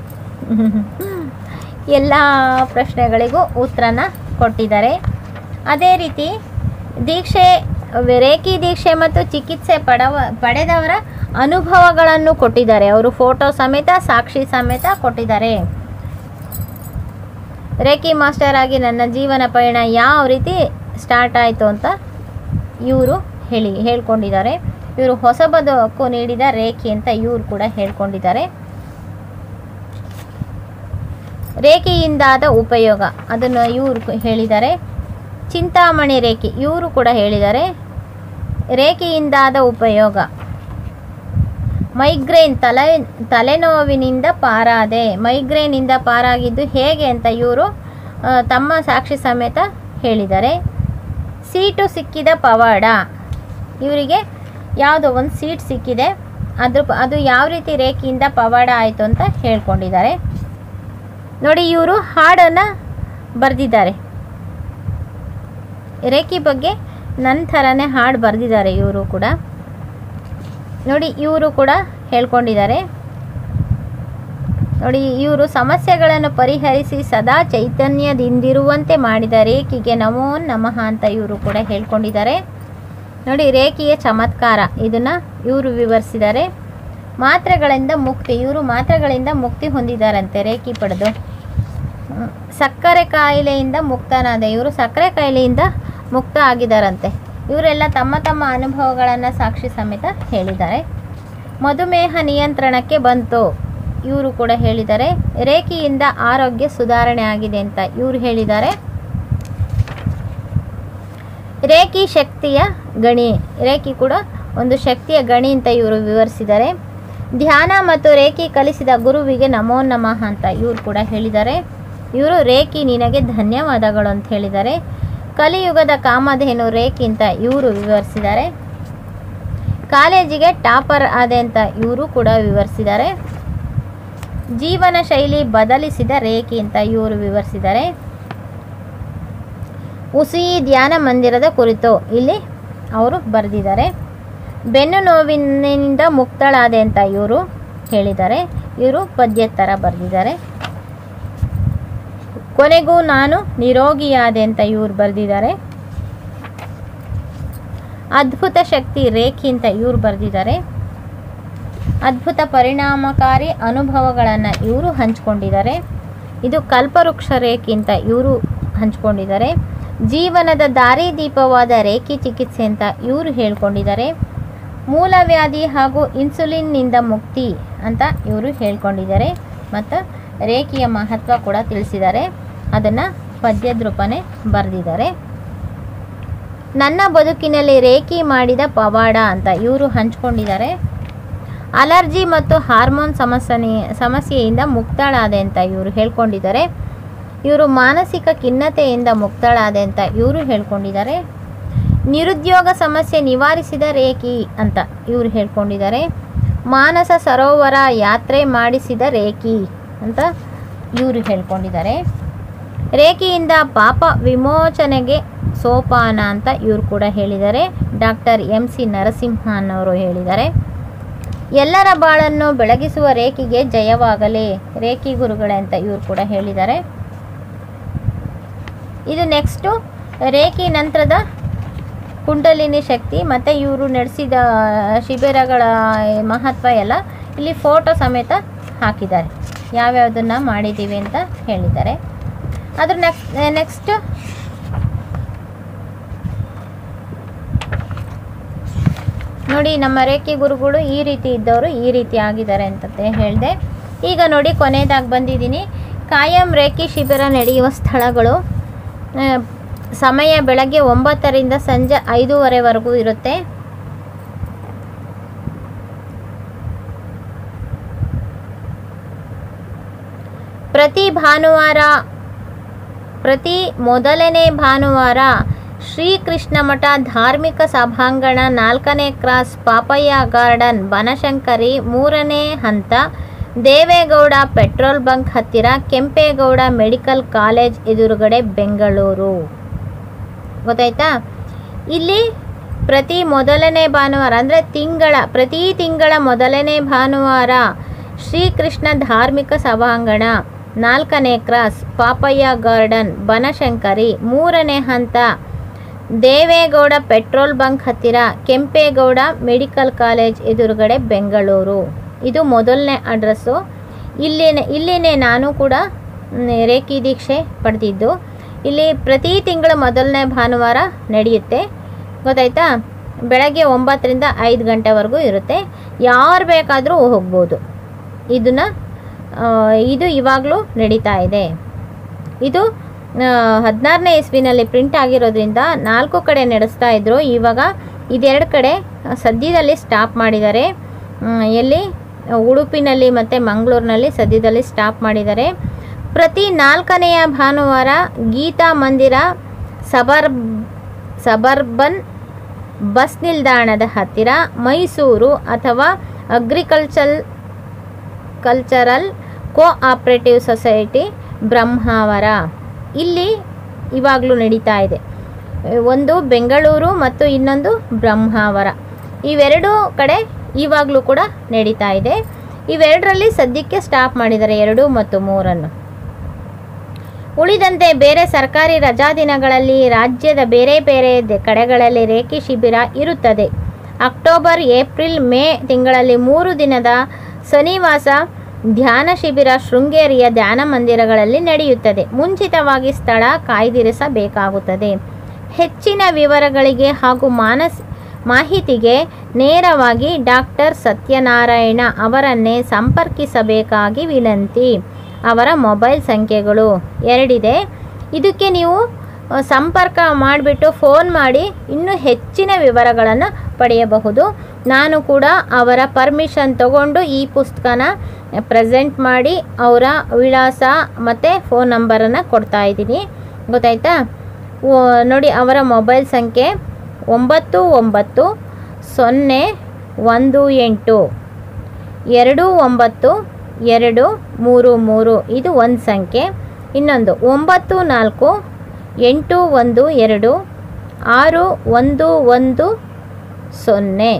ಎಲ್ಲ ಪ್ರಶ್ನೆಗಳಿಗೂ ಉತ್ತರನ ಕೊಟ್ಟಿದ್ದಾರೆ ಅದೇ ರೀತಿ ದೀಕ್ಷೆ ರೇಖಿ ದೀಕ್ಷೆ ಮತ್ತು ಚಿಕಿತ್ಸೆ ಪಡವ ಪಡೆದವರ ಅನುಭವಗಳನ್ನು ಕೊಟ್ಟಿದ್ದಾರೆ ಅವರು ಫೋಟೋ ಸಮೇತ ಸಾಕ್ಷಿ ಸಮೇತ ಕೊಟ್ಟಿದ್ದಾರೆ ರೇಖಿ ಮಾಸ್ಟರ್ ಆಗಿ ನನ್ನ ಜೀವನ ಪಯಣ ಯಾವ ರೀತಿ ಸ್ಟಾರ್ಟ್ ಆಯಿತು ಅಂತ ಇವರು ಹೇಳಿ ಹೇಳ್ಕೊಂಡಿದ್ದಾರೆ ಇವರು ಹೊಸ ಬದುಕು ನೀಡಿದ ರೇಖಿ ಅಂತ ಇವರು ಕೂಡ ಹೇಳ್ಕೊಂಡಿದ್ದಾರೆ ರೇಖೆಯಿಂದಾದ ಉಪಯೋಗ ಅದನ್ನು ಇವರು ಹೇಳಿದ್ದಾರೆ ಚಿಂತಾಮಣಿ ರೇಖೆ ಇವರು ಕೂಡ ಹೇಳಿದ್ದಾರೆ ರೇಖೆಯಿಂದಾದ ಉಪಯೋಗ ಮೈಗ್ರೇನ್ ತಲೆ ತಲೆನೋವಿನಿಂದ ಪಾರಾದೆ ಮೈಗ್ರೇನಿಂದ ಪಾರಾಗಿದ್ದು ಹೇಗೆ ಅಂತ ಇವರು ತಮ್ಮ ಸಾಕ್ಷಿ ಸಮೇತ ಹೇಳಿದ್ದಾರೆ ಸೀಟು ಸಿಕ್ಕಿದ ಪವಾಡ ಇವರಿಗೆ ಯಾವುದೋ ಒಂದು ಸೀಟ್ ಸಿಕ್ಕಿದೆ ಅದ್ರ ಅದು ಯಾವ ರೀತಿ ರೇಖೆಯಿಂದ ಪವಾಡ ಆಯಿತು ಅಂತ ಹೇಳ್ಕೊಂಡಿದ್ದಾರೆ ನೋಡಿ ಇವರು ಹಾಡನ್ನು ಬರೆದಿದ್ದಾರೆ ರೇಖಿ ಬಗ್ಗೆ ನನ್ನ ಥರನೇ ಹಾಡು ಬರೆದಿದ್ದಾರೆ ಇವರು ಕೂಡ ನೋಡಿ ಇವರು ಕೂಡ ಹೇಳ್ಕೊಂಡಿದ್ದಾರೆ ನೋಡಿ ಇವರು ಸಮಸ್ಯೆಗಳನ್ನು ಪರಿಹರಿಸಿ ಸದಾ ಚೈತನ್ಯದಿಂದಿರುವಂತೆ ಮಾಡಿದ ರೇಖಿಗೆ ನಮೋ ನಮಃ ಅಂತ ಇವರು ಕೂಡ ಹೇಳ್ಕೊಂಡಿದ್ದಾರೆ ನೋಡಿ ರೇಖಿಯ ಚಮತ್ಕಾರ ಇದನ್ನು ಇವರು ವಿವರಿಸಿದ್ದಾರೆ ಮಾತ್ರೆಗಳಿಂದ ಮುಕ್ತಿ ಇವರು ಮಾತ್ರೆಗಳಿಂದ ಮುಕ್ತಿ ಹೊಂದಿದ್ದಾರಂತೆ ರೇಖಿ ಪಡೆದು ಹ್ಮ್. ಸಕ್ಕರೆ ಕಾಯಿಲೆಯಿಂದ ಮುಕ್ತನಾದ ಇವರು ಸಕ್ಕರೆ ಕಾಯಿಲೆಯಿಂದ ಮುಕ್ತ ಆಗಿದ್ದಾರಂತೆ ಇವರೆಲ್ಲ ತಮ್ಮ ತಮ್ಮ ಅನುಭವಗಳನ್ನು ಸಾಕ್ಷಿ ಸಮೇತ ಹೇಳಿದ್ದಾರೆ ಮಧುಮೇಹ ನಿಯಂತ್ರಣಕ್ಕೆ ಬಂತು ಇವರು ಕೂಡ ಹೇಳಿದ್ದಾರೆ ರೇಖೆಯಿಂದ ಆರೋಗ್ಯ ಸುಧಾರಣೆ ಆಗಿದೆ ಅಂತ ಇವರು ಹೇಳಿದ್ದಾರೆ ರೇಖಿ ಶಕ್ತಿಯ ಗಣಿ ರೇಖಿ ಕೂಡ ಒಂದು ಶಕ್ತಿಯ ಗಣಿ ಅಂತ ಇವರು ವಿವರಿಸಿದ್ದಾರೆ ಧ್ಯಾನ ಮತ್ತು ರೇಖಿ ಕಲಿಸಿದ ಗುರುವಿಗೆ ನಮೋ ನಮಃ ಅಂತ ಇವರು ಕೂಡ ಹೇಳಿದ್ದಾರೆ ಇವರು ರೇಖಿ ನಿನಗೆ ಧನ್ಯವಾದಗಳು ಅಂತ ಹೇಳಿದ್ದಾರೆ ಕಲಿಯುಗದ ಕಾಮಧೇನು ರೇಖಿ ಅಂತ ಇವರು ವಿವರಿಸಿದ್ದಾರೆ ಕಾಲೇಜಿಗೆ ಟಾಪರ್ ಆದೆ ಅಂತ ಇವರು ಕೂಡ ವಿವರಿಸಿದ್ದಾರೆ ಜೀವನ ಶೈಲಿ ಬದಲಿಸಿದ ರೇಖಿ ಅಂತ ಇವರು ವಿವರಿಸಿದ್ದಾರೆ ಉಸಿ ಧ್ಯಾನ ಮಂದಿರದ ಕುರಿತು ಇಲ್ಲಿ ಅವರು ಬರೆದಿದ್ದಾರೆ ಬೆನ್ನು ನೋವಿನಿಂದ ಮುಕ್ತಳಾದೆ ಅಂತ ಇವರು ಹೇಳಿದ್ದಾರೆ ಇವರು ಪದ್ಯ ಥರ ಬರೆದಿದ್ದಾರೆ ಕೊನೆಗೂ ನಾನು ನಿರೋಗಿಯಾದೆ ಅಂತ ಇವ್ರು ಬರೆದಿದ್ದಾರೆ ಅದ್ಭುತ ಶಕ್ತಿ ರೇಖಿ ಅಂತ ಇವ್ರು ಬರೆದಿದ್ದಾರೆ ಅದ್ಭುತ ಪರಿಣಾಮಕಾರಿ ಅನುಭವಗಳನ್ನು ಇವರು ಹಂಚ್ಕೊಂಡಿದ್ದಾರೆ ಇದು ಕಲ್ಪವೃಕ್ಷ ರೇಖೆ ಅಂತ ಇವರು ಹಂಚ್ಕೊಂಡಿದ್ದಾರೆ ಜೀವನದ ದಾರಿದೀಪವಾದ ರೇಖಿ ಚಿಕಿತ್ಸೆ ಅಂತ ಇವರು ಹೇಳ್ಕೊಂಡಿದ್ದಾರೆ ಮೂಲವ್ಯಾಧಿ ಹಾಗೂ ಇನ್ಸುಲಿನ್ನಿಂದ ಮುಕ್ತಿ ಅಂತ ಇವರು ಹೇಳ್ಕೊಂಡಿದ್ದಾರೆ ಮತ್ತು ರೇಖೆಯ ಮಹತ್ವ ಕೂಡ ತಿಳಿಸಿದ್ದಾರೆ ಅದನ್ನು ಪದ್ಯದ ರೂಪನೇ ಬರೆದಿದ್ದಾರೆ ನನ್ನ ಬದುಕಿನಲ್ಲಿ ರೇಖಿ ಮಾಡಿದ ಪವಾಡ ಅಂತ ಇವರು ಹಂಚ್ಕೊಂಡಿದ್ದಾರೆ ಅಲರ್ಜಿ ಮತ್ತು ಹಾರ್ಮೋನ್ ಸಮಸ್ಯೆ ಸಮಸ್ಯೆಯಿಂದ ಮುಕ್ತಳಾದೆ ಅಂತ ಇವರು ಹೇಳ್ಕೊಂಡಿದ್ದಾರೆ ಇವರು ಮಾನಸಿಕ ಖಿನ್ನತೆಯಿಂದ ಮುಕ್ತಳಾದೆ ಅಂತ ಇವರು ಹೇಳ್ಕೊಂಡಿದ್ದಾರೆ ನಿರುದ್ಯೋಗ ಸಮಸ್ಯೆ ನಿವಾರಿಸಿದ ರೇಖಿ ಅಂತ ಇವರು ಹೇಳ್ಕೊಂಡಿದ್ದಾರೆ ಮಾನಸ ಸರೋವರ ಯಾತ್ರೆ ಮಾಡಿಸಿದ ರೇಖಿ ಅಂತ ಇವರು ಹೇಳ್ಕೊಂಡಿದ್ದಾರೆ ರೇಖೆಯಿಂದ ಪಾಪ ವಿಮೋಚನೆಗೆ ಸೋಪಾನ ಅಂತ ಇವರು ಕೂಡ ಹೇಳಿದ್ದಾರೆ ಡಾಕ್ಟರ್ ಎಂ ಸಿ ನರಸಿಂಹನ್ ಅವರು ಹೇಳಿದ್ದಾರೆ ಎಲ್ಲರ ಬಾಳನ್ನು ಬೆಳಗಿಸುವ ರೇಖೆಗೆ ಜಯವಾಗಲಿ ರೇಖಿ ಗುರುಗಳೇ ಅಂತ ಇವರು ಕೂಡ ಹೇಳಿದ್ದಾರೆ ಇದು ನೆಕ್ಸ್ಟು ರೇಖಿ ನಂತರದ ಕುಂಡಲಿನಿ ಶಕ್ತಿ ಮತ್ತು ಇವರು ನಡೆಸಿದ ಶಿಬಿರಗಳ ಮಹತ್ವ ಎಲ್ಲ ಇಲ್ಲಿ ಫೋಟೋ ಸಮೇತ ಹಾಕಿದ್ದಾರೆ ಯಾವ್ಯಾವುದನ್ನು ಮಾಡಿದ್ದೀವಿ ಅಂತ ಹೇಳಿದ್ದಾರೆ ಅದ್ರ ನೆಕ್ಸ್ಟ್ ನೆಕ್ಸ್ಟ್ ನೋಡಿ ನಮ್ಮ ರೇಖೆ ಗುರುಗಳು ಈ ರೀತಿ ಇದ್ದವರು ಈ ರೀತಿ ಆಗಿದ್ದಾರೆ ಅಂತ ಹೇಳಿದೆ ಈಗ ನೋಡಿ ಕೊನೆಯದಾಗಿ ಬಂದಿದ್ದೀನಿ ಕಾಯಂ ರೇಖಿ ಶಿಬಿರ ನಡೆಯುವ ಸ್ಥಳಗಳು ಆ, ಸಮಯ ಬೆಳಗ್ಗೆ ಒಂಬತ್ತರಿಂದ ಸಂಜೆ ಐದೂವರೆವರೆಗೂ ಇರುತ್ತೆ ಪ್ರತಿ ಭಾನುವಾರ ಪ್ರತಿ ಮೊದಲನೇ ಭಾನುವಾರ ಶ್ರೀಕೃಷ್ಣ ಮಠ ಧಾರ್ಮಿಕ ಸಭಾಂಗಣ ನಾಲ್ಕನೇ ಕ್ರಾಸ್ ಪಾಪಯ್ಯ ಗಾರ್ಡನ್ ಬನಶಂಕರಿ ಮೂರನೇ ಹಂತ ದೇವೇಗೌಡ ಪೆಟ್ರೋಲ್ ಬಂಕ್ ಹತ್ತಿರ ಕೆಂಪೇಗೌಡ ಮೆಡಿಕಲ್ ಕಾಲೇಜ್ ಎದುರುಗಡೆ ಬೆಂಗಳೂರು ಗೊತ್ತಾಯ್ತಾ ಇಲ್ಲಿ ಪ್ರತಿ ಮೊದಲನೇ ಭಾನುವಾರ ಅಂದರೆ ತಿಂಗಳ ಪ್ರತಿ ತಿಂಗಳ ಮೊದಲನೇ ಭಾನುವಾರ ಶ್ರೀಕೃಷ್ಣ ಧಾರ್ಮಿಕ ಸಭಾಂಗಣ ನಾಲ್ಕನೇ ಕ್ರಾಸ್ ಪಾಪಯ್ಯ ಗಾರ್ಡನ್ ಬನಶಂಕರಿ ಮೂರನೇ ಹಂತ ದೇವೇಗೌಡ ಪೆಟ್ರೋಲ್ ಬಂಕ್ ಹತ್ತಿರ ಕೆಂಪೇಗೌಡ ಮೆಡಿಕಲ್ ಕಾಲೇಜ್ ಎದುರುಗಡೆ ಬೆಂಗಳೂರು ಇದು ಮೊದಲನೇ ಅಡ್ರೆಸ್ಸು ಇಲ್ಲಿನೇ ಇಲ್ಲಿನೇ ನಾನು ಕೂಡ ಮ್, ರೇಖಿ ದೀಕ್ಷೆ ಪಡೆದಿದ್ದು ಇಲ್ಲಿ ಪ್ರತಿ ತಿಂಗಳ ಮೊದಲನೇ ಭಾನುವಾರ ನಡೆಯುತ್ತೆ ಗೊತ್ತಾಯ್ತಾ ಬೆಳಗ್ಗೆ ಒಂಬತ್ತರಿಂದ ಐದು ಗಂಟೆವರೆಗೂ ಇರುತ್ತೆ ಯಾರು ಬೇಕಾದರೂ ಹೋಗ್ಬೋದು ಇದನ್ನು ಇದು ಇವಾಗಲೂ ನಡೀತಾ ಇದೆ ಇದು ಹದಿನಾರನೇ ಇಸ್ವಿನಲ್ಲಿ ಪ್ರಿಂಟ್ ಆಗಿರೋದ್ರಿಂದ ನಾಲ್ಕು ಕಡೆ ನಡೆಸ್ತಾ ಇದ್ರು ಇವಾಗ ಇದೆರಡು ಕಡೆ ಸದ್ಯದಲ್ಲಿ ಸ್ಟಾಪ್ ಮಾಡಿದ್ದಾರೆ ಮ್, ಎಲ್ಲಿ ಉಡುಪಿನಲ್ಲಿ ಮತ್ತು ಮಂಗಳೂರಿನಲ್ಲಿ ಸದ್ಯದಲ್ಲಿ ಸ್ಟಾಪ್ ಮಾಡಿದ್ದಾರೆ ಪ್ರತಿ ನಾಲ್ಕನೆಯ ಭಾನುವಾರ ಗೀತಾ ಮಂದಿರ ಸಬರ್ ಸಬರ್ಬನ್ ಬಸ್ ನಿಲ್ದಾಣದ ಹತ್ತಿರ ಮೈಸೂರು ಅಥವಾ agriculture cultural cooperative society Brahmavar ಇಲ್ಲಿ ಇವಾಗಲೂ ನಡೀತಾ ಇದೆ ಒಂದು ಬೆಂಗಳೂರು ಮತ್ತು ಇನ್ನೊಂದು ಬ್ರಹ್ಮಾವರ ಇವೆರಡೂ ಕಡೆ ಇವಾಗಲೂ ಕೂಡ ನಡೀತಾ ಇದೆ ಇವೆರಡರಲ್ಲಿ ಸದ್ಯಕ್ಕೆ ಸ್ಟಾಪ್ ಮಾಡಿದ್ದಾರೆ ಎರಡು ಮತ್ತು ಮೂರನ್ನು ಉಳಿದಂತೆ ಬೇರೆ ಸರ್ಕಾರಿ ರಜಾ ದಿನಗಳಲ್ಲಿ ರಾಜ್ಯದ ಬೇರೆ ಬೇರೆ ದೆ- ಕಡೆಗಳಲ್ಲಿ ರೇಖಿ ಶಿಬಿರ ಇರುತ್ತದೆ ಅಕ್ಟೋಬರ್ ಏಪ್ರಿಲ್ ಮೇ ತಿಂಗಳಲ್ಲಿ ಮೂರು ದಿನದ ಶನಿವಾಸ ಧ್ಯಾನ ಶಿಬಿರ ಶೃಂಗೇರಿಯ ಧ್ಯಾನ ಮಂದಿರಗಳಲ್ಲಿ ನಡೆಯುತ್ತದೆ ಮುಂಚಿತವಾಗಿ ಸ್ಥಳ ಕಾಯ್ದಿರಿಸಬೇಕಾಗುತ್ತದೆ ಹೆಚ್ಚಿನ ವಿವರಗಳಿಗೆ ಹಾಗೂ ಮಾನಸ್ ಮಾಹಿತಿಗೆ ನೇರವಾಗಿ ಡಾಕ್ಟರ್ ಸತ್ಯನಾರಾಯಣ ಅವರನ್ನೇ ಸಂಪರ್ಕಿಸಬೇಕಾಗಿ ವಿನಂತಿ ಅವರ ಮೊಬೈಲ್ ಸಂಖ್ಯೆಗಳು ಎರಡಿದೆ ಇದಕ್ಕೆ ನೀವು ಅ, ಸಂಪರ್ಕ ಮಾಡಿಬಿಟ್ಟು ಫೋನ್ ಮಾಡಿ ಇನ್ನೂ ಹೆಚ್ಚಿನ ವಿವರಗಳನ್ನು ಪಡೆಯಬಹುದು ನಾನು ಕೂಡ ಅವರ ಪರ್ಮಿಷನ್ ತಗೊಂಡು ಈ ಪುಸ್ತಕನ ಪ್ರೆಸೆಂಟ್ ಮಾಡಿ ಅವರ ವಿಳಾಸ ಮತ್ತು ಫೋನ್ ನಂಬರನ್ನು ಕೊಡ್ತಾ ಇದ್ದೀನಿ ಗೊತ್ತಾಯ್ತಾ ಓ- ನೋಡಿ ಅವರ ಮೊಬೈಲ್ ಸಂಖ್ಯೆ ಒಂಬತ್ತು ಒಂಬತ್ತು ಸೊನ್ನೆ ಒಂದು ಎಂಟು ಎರಡು ಒಂಬತ್ತು ಎರಡು ಮೂರು ಮೂರು ಇದು ಒಂದು ಸಂಖ್ಯೆ ಇನ್ನೊಂದು ಒಂಬತ್ತು ನಾಲ್ಕು ಎಂಟು ಒಂದು ಎರಡು ಆರು ಒಂದು ಒಂದು ಸೊನ್ನೆ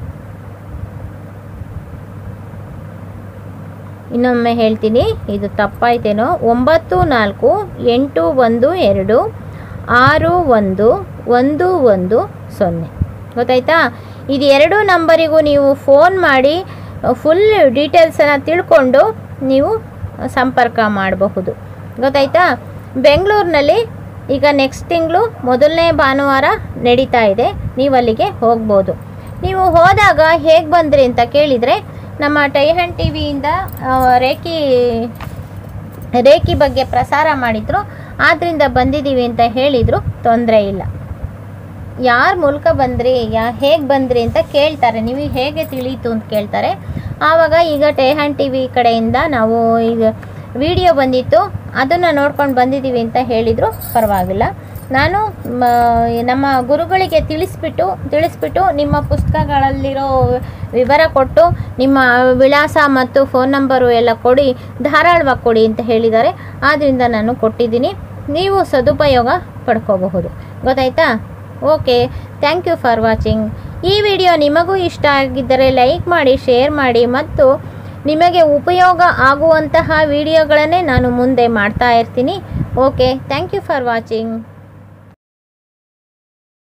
ಇನ್ನೊಮ್ಮೆ ಹೇಳ್ತೀನಿ ಇದು ತಪ್ಪಾಯ್ತೇನೋ ಒಂಬತ್ತು ನಾಲ್ಕು ಎಂಟು ಒಂದು ಎರಡು ಆರು ಒಂದು ಒಂದು ಒಂದು ಸೊನ್ನೆ ಗೊತ್ತಾಯ್ತಾ ಇದು ಎರಡು ನಂಬರಿಗೂ ನೀವು ಫೋನ್ ಮಾಡಿ ಫುಲ್ ಡೀಟೇಲ್ಸನ್ನು ತಿಳ್ಕೊಂಡು ನೀವು ಸಂಪರ್ಕ ಮಾಡಬಹುದು ಗೊತ್ತಾಯ್ತಾ ಬೆಂಗಳೂರಿನಲ್ಲಿ ಈಗ ನೆಕ್ಸ್ಟ್ ತಿಂಗಳು ಮೊದಲನೇ ಭಾನುವಾರ ನಡೀತಾ ಇದೆ ನೀವು ಅಲ್ಲಿಗೆ ಹೋಗ್ಬೋದು ನೀವು ಹೋದಾಗ ಹೇಗೆ ಬಂದ್ರಿ ಅಂತ ಕೇಳಿದರೆ ನಮ್ಮ ಟೈಹನ್ ಟಿ ವಿಯಿಂದ ರೇಖಿ ರೇಖಿ ಬಗ್ಗೆ ಪ್ರಸಾರ ಮಾಡಿದ್ರು ಆದ್ದರಿಂದ ಬಂದಿದ್ದೀವಿ ಅಂತ ಹೇಳಿದರು ತೊಂದರೆ ಇಲ್ಲ ಯಾರ ಮೂಲಕ ಬಂದ್ರಿ ಯಾ ಹೇಗೆ ಬಂದ್ರಿ ಅಂತ ಕೇಳ್ತಾರೆ ನೀವು ಹೇಗೆ ತಿಳಿಯಿತು ಅಂತ ಕೇಳ್ತಾರೆ ಆವಾಗ ಈಗ ಟೇಹನ್ ಟಿ ವಿ ಕಡೆಯಿಂದ ನಾವು ಈಗ ವಿಡಿಯೋ ಬಂದಿತ್ತು ಅದನ್ನು ನೋಡ್ಕೊಂಡು ಬಂದಿದ್ದೀವಿ ಅಂತ ಹೇಳಿದರು ಪರವಾಗಿಲ್ಲ ನಾನು ಮ, ನಮ್ಮ ಗುರುಗಳಿಗೆ ತಿಳಿಸ್ಬಿಟ್ಟು ತಿಳಿಸ್ಬಿಟ್ಟು ನಿಮ್ಮ ಪುಸ್ತಕಗಳಲ್ಲಿರೋ ವಿವರ ಕೊಟ್ಟು ನಿಮ್ಮ ವಿಳಾಸ ಮತ್ತು ಫೋನ್ ನಂಬರು ಎಲ್ಲ ಕೊಡಿ ಧಾರಾಳವಾಗಿ ಕೊಡಿ ಅಂತ ಹೇಳಿದ್ದಾರೆ ಆದ್ದರಿಂದ ನಾನು ಕೊಟ್ಟಿದ್ದೀನಿ ನೀವು ಸದುಪಯೋಗ ಪಡ್ಕೋಬಹುದು ಗೊತ್ತಾಯ್ತಾ okay thank you for watching ಈ ವಿಡಿಯೋ ನಿಮಗೂ ಇಷ್ಟ ಆಗಿದ್ದರೆ ಲೈಕ್ ಮಾಡಿ ಶೇರ್ ಮಾಡಿ ಮತ್ತು ನಿಮಗೆ ಉಪಯೋಗ ಆಗುವಂತಹ ವಿಡಿಯೋಗಳನ್ನೇ ನಾನು ಮುಂದೆ ಮಾಡ್ತಾ ಇರ್ತೀನಿ okay thank you for watching